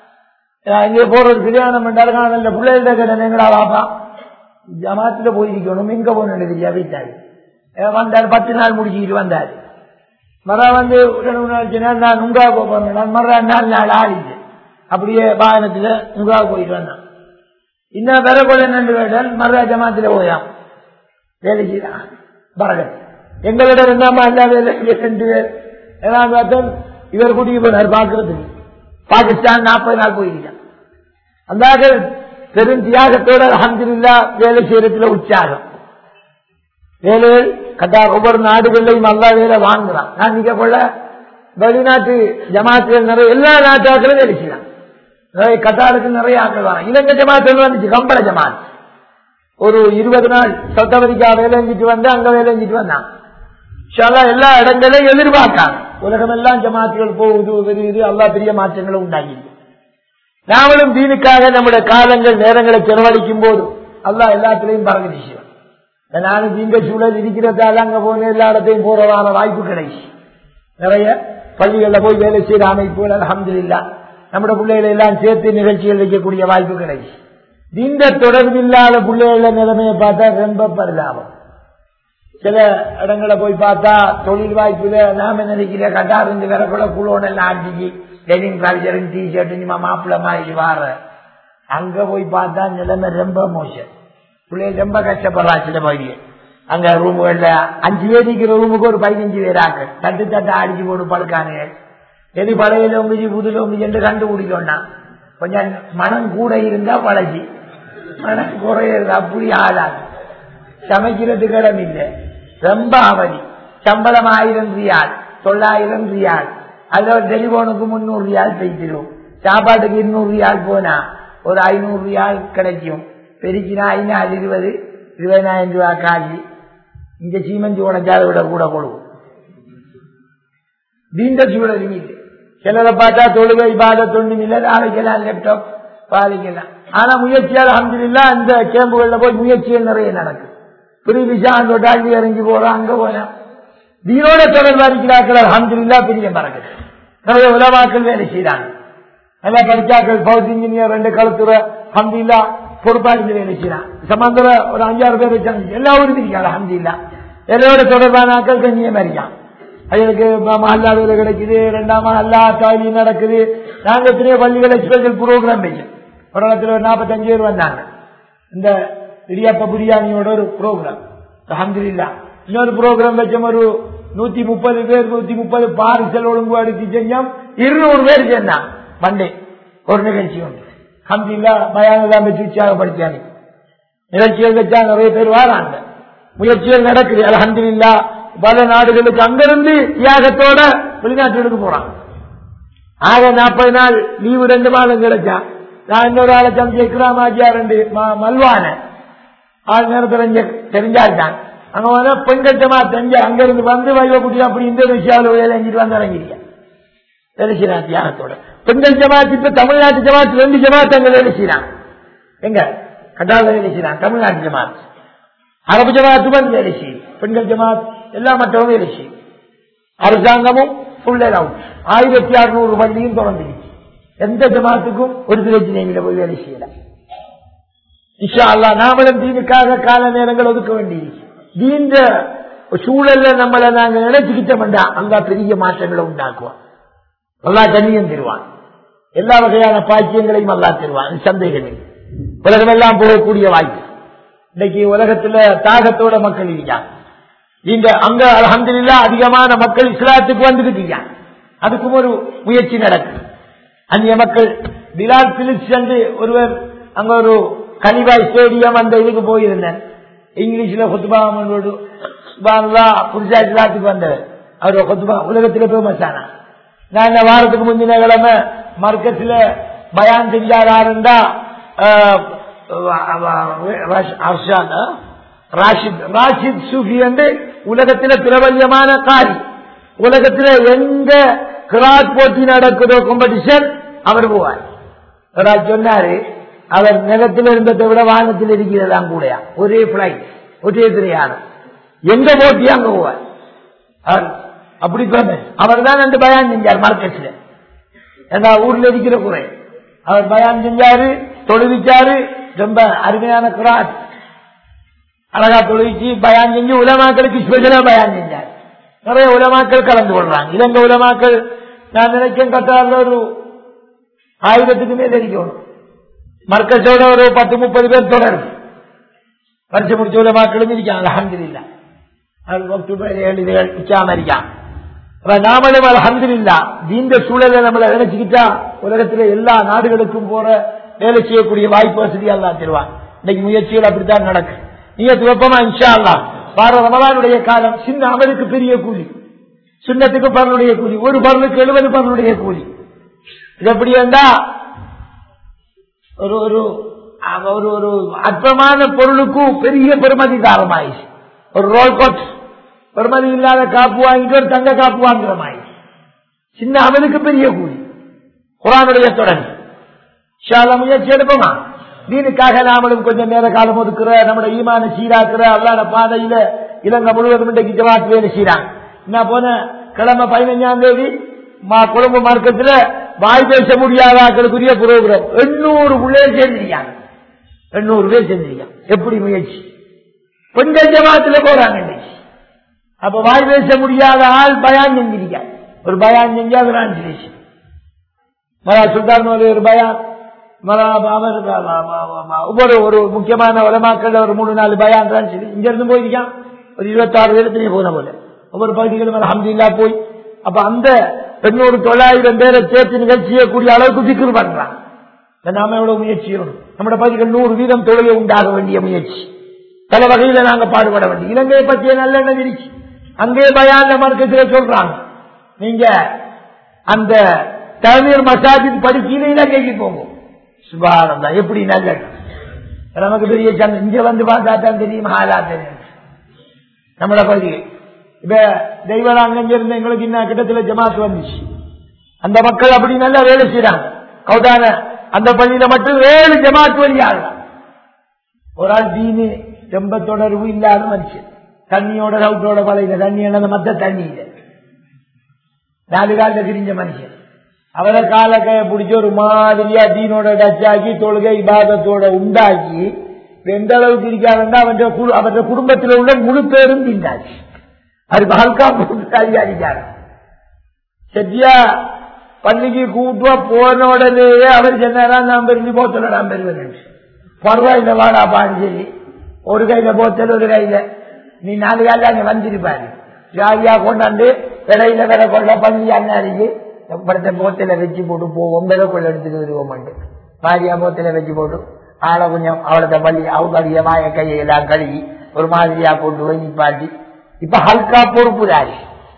இங்கே போற ஒரு கல்யாணம் என்றால் காணல பிள்ளைகிட்ட கிட்ட எங்கடா வாப்பா ஜமாத்துல போயிருக்கணும் எங்க போகணும் தெரியா வீட்டாரு வந்தார் பத்து நாள் முடிச்சுக்கிட்டு வந்தாரு மரா வந்து ரெண்டு மூணு நாள் சொன்னார் நான் உங்கா போறேன் நான் மர நாலு நாள் ஆடிச்சு அப்படியே வாகனத்துல உங்கா போயிட்டு வந்தான் இன்னும் வேற கூட என்னன்னு கேட்டால் மர ஜமாத்துல போயாம் வேலை செய்யலாம் பரகத் எங்களோட ரெண்டாமா எல்லா வேலை ரெண்டு பேர் ஏன்னா பார்த்தோம் இவர் கூட்டிட்டு போனார் பாக்குறதுக்கு பாகிஸ்தான் நாற்பது நாள் போயிருக்கான் அந்த பெரும் தியாகத்தோட அஹமதுல்லா வேலை செய்யறதுல உற்சாகம் வேலைகள் கட்டா ஒவ்வொரு நாடுகள்லையும் அல்லா வேலை வாங்குறான் நான் நிக்க கொள்ள வெளிநாட்டு ஜமாத்துகள் நிறைய எல்லா நாட்டாக்களும் வேலை செய்யலாம் நிறைய கட்டாருக்கு நிறைய ஆக்கள் வராங்க இலங்கை ஜமாத்துகள் வந்துச்சு கம்பள ஜமாத் ஒரு இருபது நாள் சவுத் அமெரிக்கா வேலை செஞ்சுட்டு வந்து அங்க வேலை செஞ்சுட்டு வந்தான் இன்ஷால்லா எல்லா இடங்களையும் எதிர்பார்க்காங்க உலகம் எல்லாம் ஜமாத்துகள் போகுது வருது எல்லா பெரிய மாற்றங்களை உண்டாகி நாமளும் தீனுக்காக நம்முடைய காலங்கள் நேரங்களை செலவழிக்கும் போது அல்லாஹ் எல்லாத்திலையும் பறந்து செய்வோம் நானும் தீங்க சூழல் இருக்கிறதால அங்க போன எல்லா இடத்தையும் போறதான வாய்ப்பு கிடைச்சு நிறைய பள்ளிகளில் போய் வேலை செய்யற அமைப்புகள் அலமதுல்லா நம்முடைய பிள்ளைகளை எல்லாம் சேர்த்து நிகழ்ச்சிகள் வைக்கக்கூடிய வாய்ப்பு கிடைச்சு இந்த தொடர்பில்லாத பிள்ளைகள நிலைமையை பார்த்தா ரொம்ப பரிதாபம் சில இடங்களை போய் பார்த்தா தொழில் வாய்ப்புல நாம நினைக்கிற கட்டார் இருந்து வேற கூட குளோன் எல்லாம் ஆட்டிக்கு டெனிங் கல்ச்சரும் டி ஷர்ட் இனிமா மாப்பிள்ள மாதிரி வார அங்க போய் பார்த்தா நிலைமை ரொம்ப மோசம் பிள்ளைங்க ரொம்ப கஷ்டப்படுறா சில பகுதியில் அங்க ரூமுகள்ல அஞ்சு பேர் இருக்கிற ரூமுக்கு ஒரு பதினஞ்சு பேராக்கு தட்டு தட்டு அடிச்சு போட்டு படுக்கானுங்க எது பழையில ஒம்பிச்சு புதுல ஒம்பிச்சு என்று கண்டுபிடிக்கணும்னா கொஞ்சம் மனம் கூட இருந்தா பழகி மனம் குறையிறது அப்படி ஆளாது சமைக்கிறதுக்கு இடம் இல்லை ரொம்ப அவதி சம்பளம் ஆயிரம் ரியால் தொள்ளாயிரம் ரியால் அதுல ஒரு டெலிபோனுக்கு முன்னூறு ரியால் தைத்திடும் சாப்பாட்டுக்கு இருநூறு ரியால் போனா ஒரு ஐநூறு ரியால் கிடைக்கும் பெருக்கினா ஐநாள் இருபது இருபதாயிரம் ரூபாய் காசு இங்க சீமந்தி உடைஞ்சாத விட கூட கொடுக்கும் தீண்ட சூழல் இல்லை சிலரை பார்த்தா தொழுகை பாத தொண்டு இல்லை நாளைக்கெல்லாம் லேப்டாப் பாதிக்கலாம் ஆனா முயற்சியால் அஹமதுல்லா இந்த கேம்புகள்ல போய் முயற்சிகள் நிறைய நடக்கும் பெரிய விஷயம் அங்க டாக்டி இறங்கி போறோம் அங்க போனா தீனோட தொடர்பு அறிக்கிறார்கள் அஹமதுல்லா பெரிய மறக்குது நிறைய உலமாக்கள் வேலை செய்யறாங்க நல்லா படிச்சாக்கள் பவுத் இன்ஜினியர் ரெண்டு கழுத்துற அஹமதுல்லா பொறுப்பாளி வேலை செய்யறான் சம்பந்தர ஒரு அஞ்சாறு பேர் வச்சாங்க எல்லா உறுதிக்காங்க அஹமதுல்லா எல்லோட தொடர்பான ஆக்கள் கண்ணியம் இருக்கான் அதுக்கு மல்லாவில் கிடைக்குது ரெண்டாம் அல்லா தாலி நடக்குது நாங்க எத்தனையோ பள்ளிகளை ஸ்பெஷல் ப்ரோக்ராம் வச்சோம் ஒரு இடத்துல ஒரு நாற்பத்தஞ்சு பேர் வந்தாங்க இந்த இடியாப்ப பிரியாணியோட ஒரு ப்ரோக்ராம் அஹமதுல்லா இன்னொரு ப்ரோக்ராம் வச்சோம் ஒரு நூத்தி முப்பது பேர் நூத்தி முப்பது பார்சல் ஒழுங்கு அடுத்து செஞ்சோம் இருநூறு பேர் சேர்ந்தாங்க மண்டே ஒரு நிகழ்ச்சி உண்டு அஹமதுல்லா பயானெல்லாம் வச்சு உற்சாகப்படுத்தியாங்க நிகழ்ச்சிகள் வச்சா நிறைய பேர் வராங்க முயற்சிகள் நடக்குது அலமதுல்லா பல நாடுகளுக்கு அங்கிருந்து தியாகத்தோட வெளிநாட்டுக்கு போறான் ஆக நாற்பது நாள் லீவு ரெண்டு மாதம் கிடைச்சா நான் இன்னொரு ஆளை சமைச்ச இக்ராமாஜியா ரெண்டு மல்வான ஆறு நேரத்தில் தெரிஞ்சால்தான் அங்க வந்து பெண்கள் ஜமா தெரிஞ்ச அங்கிருந்து வந்து வைவக்குட்டி அப்படி இந்தோனேஷியாவில் வேலை செஞ்சுட்டு வந்து இறங்கிருக்க வேலை செய்யறான் தியாகத்தோட பெண்கள் ஜமாத் இப்ப தமிழ்நாட்டு ஜமாத் ரெண்டு ஜமாத் அங்க வேலை செய்யறான் எங்க கட்டாள வேலை செய்யறான் தமிழ்நாட்டு ஜமாத் அரபு ஜமாத்து வந்து வேலை செய்யும் பெண்கள் ஜமாத் எல்லா மற்றவங்க வேலை செய்யும் அரசாங்கமும் ஃபுல் அவுட் ஆயிரத்தி அறுநூறு பள்ளியும் தொடர்ந்துச்சு எந்த ஜமாத்துக்கும் ஒரு பிரச்சனைகளை போய் வேலை செய்யல இஷா அல்லா நாமளும் தீனுக்காக கால நேரங்கள் ஒதுக்க வேண்டியது தீந்த சூழல்ல நம்மளை நாங்க நினைச்சுக்கிட்டோம்டா அங்க பெரிய மாற்றங்களை உண்டாக்குவோம் அல்லா கண்ணியம் தருவான் எல்லா வகையான பாக்கியங்களையும் அல்லா தருவான் சந்தேகம் இல்லை உலகமெல்லாம் போகக்கூடிய வாய்ப்பு இன்னைக்கு உலகத்துல தாகத்தோட மக்கள் இருக்காங்க இந்த அங்க அலமதுல்லா அதிகமான மக்கள் இஸ்லாத்துக்கு வந்துருக்கீங்க அதுக்கும் ஒரு முயற்சி நடக்குது அந்நிய மக்கள் பிலால் பிலிப்ஸ் என்று ஒருவர் அங்க ஒரு கனிவாய் ஸ்டேடியம் அந்த இதுக்கு போயிருந்தேன் இங்கிலீஷ்ல கொத்துபா புதுசா இஸ்லாத்துக்கு வந்தவர் அவர் கொத்துபா உலகத்துல பேமஸானா நான் இந்த வாரத்துக்கு முந்தின கிழமை மார்க்கெட்ல பயான் செஞ்சாருந்தா ராஷித் ராஷித் சூஃபி என்று உலகத்தில பிரபல்யமான காரி உலகத்தில எங்க கிராட் போட்டி நடக்குதோ காம்படிஷன் அவர் போவார் சொன்னாரு அவர் நிலத்தில் இருந்ததை விட வானத்தில் இருக்கிறதாம் கூடயா ஒரே பிளைட் ஒரே திரையானம் எங்க போட்டி அங்க போவார் அவர் அப்படி அவர் தான் அந்த பயான் செஞ்சார் மார்க்கெட்ல ஏன்னா ஊர்ல இருக்கிற குறை அவர் பயான் செஞ்சாரு தொழுவிச்சாரு ரொம்ப அருமையான கிராட் அழகா தொழுவிச்சு பயான் செஞ்சு உலமாக்களுக்கு ஸ்பெஷலா பயான் செஞ்சார் நிறைய உலமாக்கள் கலந்து கொள்றாங்க இலங்கை உலமாக்கள் நான் நினைச்சேன் கத்தாரில் ஒரு ஆயிரத்துக்கு மேல இருக்கணும் மர்க்கஸோட ஒரு பத்து முப்பது பேர் தொடரும் வருஷம் முடிச்ச உலமாக்களும் இருக்காங்க அலமதுல்லா எழுதுகள் இச்சாம இருக்கான் நாமளும் அலமதுல்லா இந்த சூழலை நம்மளை நினைச்சுக்கிட்டா உலகத்துல எல்லா நாடுகளுக்கும் போற வேலை செய்யக்கூடிய வாய்ப்பு வசதி எல்லாம் தருவான் இன்னைக்கு முயற்சிகள் அப்படித்தான் நடக்கும் நீங்க துவப்பமா இன்ஷா அல்லா வார ரமலானுடைய காலம் சின்ன அமலுக்கு பெரிய கூலி சுண்ணத்துக்கு பரனுடைய கூலி ஒரு பரனுக்கு எழுபது பரனுடைய கூலி இது எப்படி இருந்தா ஒரு ஒரு அவ ஒரு ஒரு அற்பமான பொருளுக்கும் பெரிய பெருமதி தாரமாயிடுச்சு ஒரு ரோல் கோட் பெருமதி இல்லாத காப்பு வாங்கிட்டு ஒரு தங்க காப்பு வாங்குற மாதிரி சின்ன அவனுக்கு பெரிய கூலி குரானுடைய தொடர் ஷால முயற்சி எடுப்போமா தீனுக்காக நாமளும் கொஞ்சம் நேர காலம் ஒதுக்குற நம்முடைய ஈமான சீராக்குற அல்லாத பாதையில இலங்கை முழுவதும் இன்றைக்கு ஜமாத் வேலை செய்யறாங்க என்ன போன கிழமை பதினஞ்சாம் தேதி மா- கொழும்பு மார்க்கத்துல வாய் பேச முடியாத ஆக்களுக்குரிய புரோகிராம் எண்ணூறு உள்ளே சேர்ந்திருக்காங்க எண்ணூறு பேர் சேர்ந்திருக்காங்க எப்படி முயற்சி பெண்கள் ஜமாத்துல போறாங்க இன்னைக்கு அப்ப வாய் பேச முடியாத ஆள் பயான் செஞ்சிருக்காங்க ஒரு பயான் செஞ்சா டிரான்ஸ்லேஷன் மரா சுல்தான் ஒரு பயான் மரா அவர் ஒவ்வொரு ஒரு முக்கியமான உலமாக்கள் ஒரு மூணு நாலு பயான் டிரான்ஸ்லேஷன் இங்க இருந்து போயிருக்கான் ஒரு இருபத்தாறு பேருக்கு போன போல ஒவ்வொரு பகுதிகளும் அலமதுல்லா போய் அப்ப அந்த எண்ணூறு தொள்ளாயிரம் பேரை சேர்த்து நிகழ்ச்சி செய்யக்கூடிய அளவுக்கு சிக்கல் பண்றாங்க இதை நாம எவ்வளவு முயற்சி செய்யணும் நம்முடைய பகுதிகள் நூறு வீதம் தொழிலை உண்டாக வேண்டிய முயற்சி பல வகையில நாங்க பாடுபட வேண்டிய இலங்கையை பற்றிய நல்ல எண்ணம் இருக்கு அங்கே பயான மார்க்கத்திலே சொல்றாங்க நீங்க அந்த தலைமையர் மசாஜித் படிக்கீழ இலங்கைக்கு போங்க சுபானந்தா எப்படி நல்ல எண்ணம். நமக்கு பெரிய சந்தம் இங்க வந்து பார்த்தா தான் தெரியும் ஆளா தெரியும் நம்மள பகுதி இப்ப தெய்வராங்க இருந்து எங்களுக்கு இன்னும் கிட்டத்துல ஜமாத் வந்துச்சு அந்த மக்கள் அப்படி நல்லா வேலை செய்யறாங்க கௌதான அந்த பள்ளியில மட்டும் ஏழு ஜமாத் வழியாக ஒரு ஆள் தீனு ரொம்ப தொடர்பு இல்லாத மனுஷன் தண்ணியோட ரவுட்டோட பழைய தண்ணி என்னது மத்த தண்ணி இல்லை நாலு காலில் திரிஞ்ச மனுஷன் அவரை கால கைய பிடிச்சி ஒரு மாதிரியா தீனோட டச்சாக்கி தொழுகை இபாதத்தோட உண்டாக்கி எந்த அளவுக்கு இருக்காருன்னா அவன் அவருடைய குடும்பத்தில் உள்ள முழு பேரும் திண்டாச்சு அது பால்கா அதிகாரிக்காரன் சத்தியா பள்ளிக்கு கூட்டுவா போன உடனேயே அவர் சொன்னாரா நான் பெருந்து போத்தல நான் பெறுவேன் பரவாயில்ல வாடா பாடு சரி ஒரு கையில போத்தல் ஒரு கையில நீ நாலு கால அங்க வந்திருப்பாரு ஜாலியா கொண்டாந்து இடையில வேற கொள்ள பள்ளி அண்ணாருக்கு படத்த போத்தில வச்சு போட்டு போவோம் விலை கொள்ள எடுத்துட்டு வருவோம் மாரியா போத்தில வச்சு போட்டு ஆளை கொஞ்சம் அவளத பள்ளி அவங்க வாய கையை எல்லாம் கழுவி ஒரு மாதிரியா போட்டு போய் நிப்பாட்டி இப்ப ஹல்கா பொறுப்புதாரி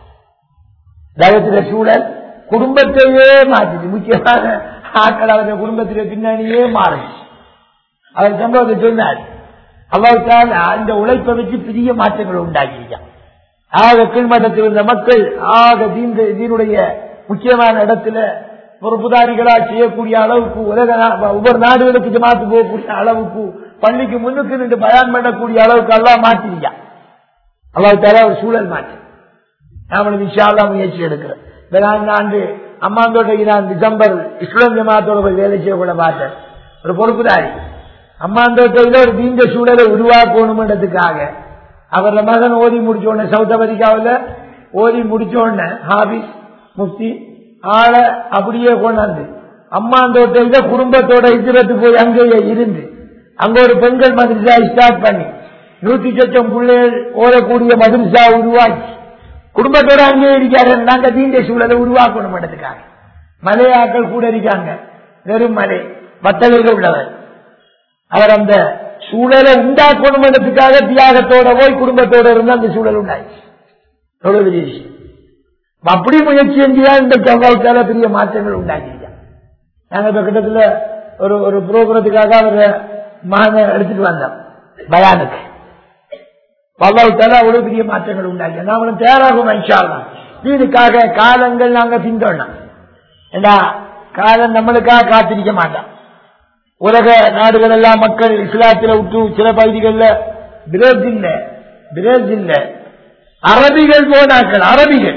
தகத்துல சூழல் குடும்பத்தையே மாற்றிச்சு முக்கியமான ஆட்கள் அவருடைய குடும்பத்திலே பின்னணியே மாறுச்சு அவர் சம்பவத்தை சொன்னார் அல்லாவுக்கால் அந்த உழைப்பை வச்சு பெரிய மாற்றங்கள் உண்டாக்கியிருக்கான் ஆக கீழ்மட்டத்தில் இருந்த மக்கள் ஆக தீந்த இதனுடைய முக்கியமான இடத்துல பொறுப்புதாரிகளா செய்யக்கூடிய அளவுக்கு உலக நா- ஒவ்வொரு நாடுகளுக்கு ஜமாத்து போகக்கூடிய அளவுக்கு பள்ளிக்கு முன்னுக்கு நின்று பயன் பண்ணக்கூடிய அளவுக்கு எல்லாம் மாற்றிருக்கான் அல்லாஹ் தாலா ஒரு சூழல் மாற்று நாமளும் விஷாலா முயற்சி எடுக்கிறோம் வேளாண் ஆண்டு அம்மாந்தோட்டைக்கு நான் டிசம்பர் இஸ்லாம் ஜமாத்தோட போய் வேலை செய்ய கூட பார்த்தேன் ஒரு பொறுப்புதாரி அம்மாந்தோட்டையில ஒரு தீந்த சூழலை உருவாக்கணும்ன்றதுக்காக அவரோட மகன் ஓதி முடிச்ச உடனே சவுத் அமெரிக்காவில் ஓதி முடிச்ச உடனே ஹாபிஸ் முஃப்தி ஆளை அப்படியே கொண்டாந்து அம்மாந்தோட்டையில குடும்பத்தோட இஜரத்து போய் அங்கேயே இருந்து அங்க ஒரு பெண்கள் மதுரசா ஸ்டார்ட் பண்ணி நூத்தி சொச்சம் பிள்ளைகள் ஓடக்கூடிய மதுரசா உருவாக்கி குடும்பத்தோட அங்கே இருக்காரு நாங்க தீண்ட சூழலை உருவாக்கணும் இடத்துக்காக மலையாக்கள் கூட இருக்காங்க வெறும் மலை வத்தகர்கள் உள்ளவர் அவர் அந்த சூழலை உண்டாக்கணும் இடத்துக்காக தியாகத்தோட போய் குடும்பத்தோட இருந்து அந்த சூழல் உண்டாச்சு எவ்வளவு பெரிய விஷயம் அப்படி முயற்சி செஞ்சுதான் இந்த செவ்வாய்க்கால பெரிய மாற்றங்கள் உண்டாக்கியிருக்காங்க நாங்க இப்ப கிட்டத்துல ஒரு ஒரு புரோகிரத்துக்காக அவர் மகனை எடுத்துட்டு வந்தோம் பயானுக்கு பல்லாவுத்தால அவ்வளவு பெரிய மாற்றங்கள் உண்டாக்கி நாமளும் தயாராகும் இன்ஷால்லாம் இதுக்காக காலங்கள் நாங்க பின்தொடணும் ஏண்டா காலம் நம்மளுக்காக காத்திருக்க மாட்டான் உலக நாடுகள் எல்லாம் மக்கள் இஸ்லாத்தில விட்டு சில பகுதிகளில் பிரேசில்ல பிரேசில்ல அரபிகள் போனாக்கள் அரபிகள்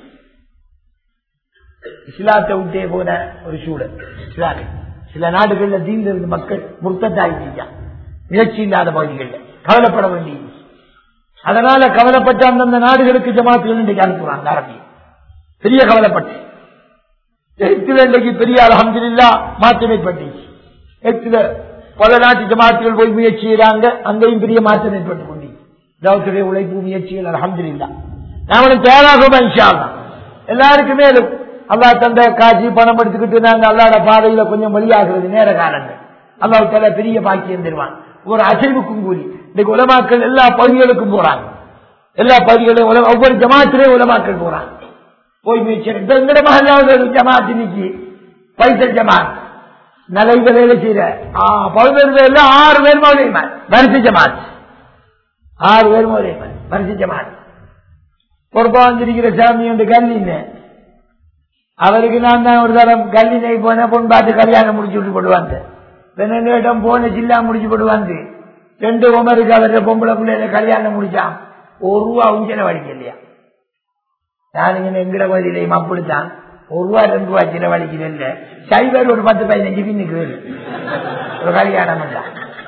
இஸ்லாத்தை விட்டே போன ஒரு சூழல் இஸ்லாமிக் சில நாடுகள்ல தீர்ந்திருந்த மக்கள் முர்த்தத்தாயிருக்கான் முயற்சி இல்லாத பகுதிகளில் கவலைப்பட வேண்டியது அதனால கவலைப்பட்ட அந்தந்த நாடுகளுக்கு ஜமாத்துகள் இன்றைக்கு அனுப்புறாங்க அரபி பெரிய கவலைப்பட்டு எத்துல இன்றைக்கு பெரிய அலமதுல்லா மாற்றம் ஏற்பட்டுச்சு எத்துல பல நாட்டு ஜமாத்துகள் போய் முயற்சி செய்யறாங்க அங்கேயும் பெரிய மாற்றம் ஏற்பட்டு கொண்டு தாவத்துடைய உழைப்பு முயற்சிகள் அலமதுல்லா நாமளும் தயாராகும் இன்ஷா அல்லாஹ். எல்லாருக்கும் மேலும் அல்லா தந்த காட்சி பணம் எடுத்துக்கிட்டு நாங்க அல்லாட பாதையில கொஞ்சம் வழியாகிறது நேர காலங்கள் அல்லாஹ் தல பெரிய பாக்கியம் தருவான் ஒரு அசைவுக்கும் கூலி இன்னைக்கு உலமாக்கள் எல்லா பகுதிகளுக்கும் போறாங்க எல்லா பகுதிகளும் உல- ஒவ்வொரு ஜமாத்திலே உலமாக்கள் போறாங்க போய் முயற்சி இப்ப எங்கட மகளாவது ஒரு ஜமாத் இன்னைக்கு பைசல் ஜமாத் நலைக வேலை செய்யற பதினொரு பேர்ல ஆறு பேர் மௌலியமான் வரிசை ஜமாத் ஆறு பேர் மௌலியமான் வரிசை ஜமாத் பொறுப்பா வந்திருக்கிற சாமி உண்டு கல்லின்னு அவருக்கு நான் தான் ஒரு தரம் கல்லினை போன பொன் பார்த்து கல்யாணம் முடிச்சு விட்டு போடுவாங்க பெண்ணிடம் போன ஜில்லா முடிச்சு போடுவாங்க ரெண்டு உமருக்கு அவர பொம்பளை பிள்ளைல கல்யாணம் முடிச்சான் ஒரு ரூபா உஞ்சன வலிக்கலையா நான் இங்க எங்கட வழியிலையும் அப்படித்தான் ஒரு ரூபா ரெண்டு ரூபா சில வலிக்கிறது இல்ல சைவர் ஒரு பத்து பதினஞ்சு பின்னுக்கு வேறு ஒரு கல்யாணம் தான்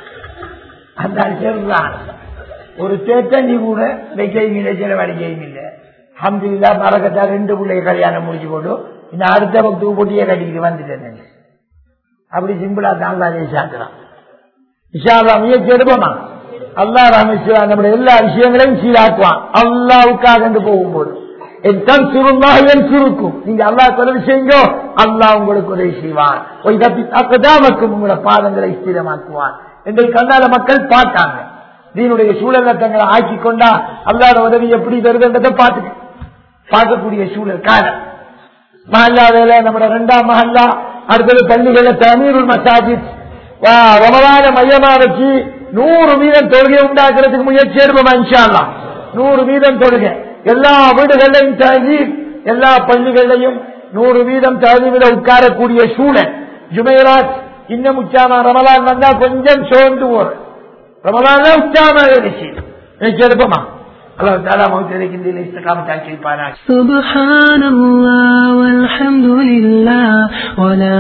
அந்த சொல்றான் ஒரு தேத்தஞ்சி கூட வைக்கையும் இல்லை சில வலிக்கையும் இல்லை அஹமதுல்லா மறக்கத்தா ரெண்டு பிள்ளை கல்யாணம் முடிச்சு போட்டு இந்த அடுத்த பக்துக்கு போட்டியே கட்டிக்கிட்டு வந்துட்டேன் அப்படி சிம்பிளா தான் அதே சாத்துறான் இஷாலா முயற்சி எடுப்போமா அல்லா ராமேஸ்வரா நம்முடைய எல்லா விஷயங்களையும் சீராக்குவான் அல்லாவுக்காக போகும்போது என் கண் சுருந்தாக என் சுருக்கும் நீங்க அல்லா உதவி செய்யுங்கோ அல்லா உங்களுக்கு உதவி செய்வான் அக்கதாமக்கும் உங்களோட பாதங்களை ஸ்திரமாக்குவான் எங்கள் கண்ணால மக்கள் பார்த்தாங்க தீனுடைய சூழலை தங்களை ஆக்கி கொண்டா அல்லாத உதவி எப்படி வருதுன்றதை பார்த்து பார்க்கக்கூடிய சூழல் காலம் மஹல்லா வேலை நம்மளோட ரெண்டாம் மஹல்லா அடுத்தது பள்ளிகள தமீருல் மசாஜித் ரமலான மையமா வச்சு நூறு வீதம் தொழுகை உண்டாக்குறதுக்கு முயற்சி எடுப்போமா இன்ஷால்லா நூறு வீதம் தொழுகை எல்லா வீடுகளையும் தழுவி எல்லா பள்ளிகளையும் நூறு வீதம் தழுவில உட்காரக்கூடிய சூழல் ஜுமைராத் இன்னும் உச்சாமா ரமலான் வந்தா கொஞ்சம் சோர்ந்து வரும் ரமலான் உச்சாமா விஷயம் நினைச்சு எடுப்போமா الله تعالى موت لك دي الاستقامة تاكي بانا سبحان الله والحمد لله ولا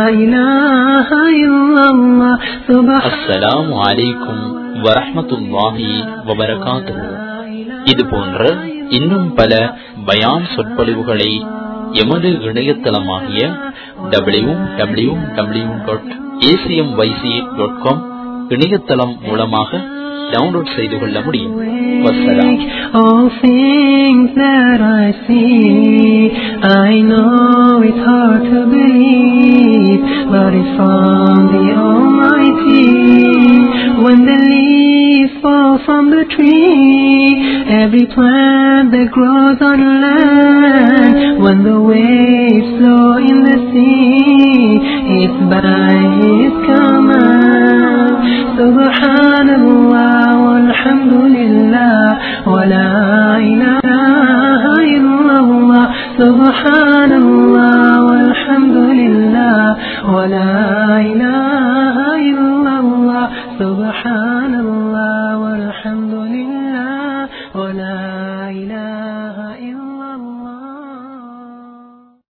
إله إلا الله سبحان அஸ்ஸலாமு அலைக்கும் வரஹ்மத்துல்லாஹி வபரகாத்துஹு இது போன்ற இன்னும் பல பயான் சொற்பொழிவுகளை எமது இணையதளமாகிய W W W dot ACM YC dot com இணையதளம் மூலமாக டவுன்லோட் செய்து கொள்ள முடியும் வசலாம் All things that I see, I know it's hard to believe, but it's from the Almighty. When the leaves fall from the tree, every plant that grows on land, when the waves flow in the sea, it's by His command. Subhanallah walhamdulillah wa la ilaha illallah. Subhanallah walhamdulillah wa la ilaha illallah. Subhanallah.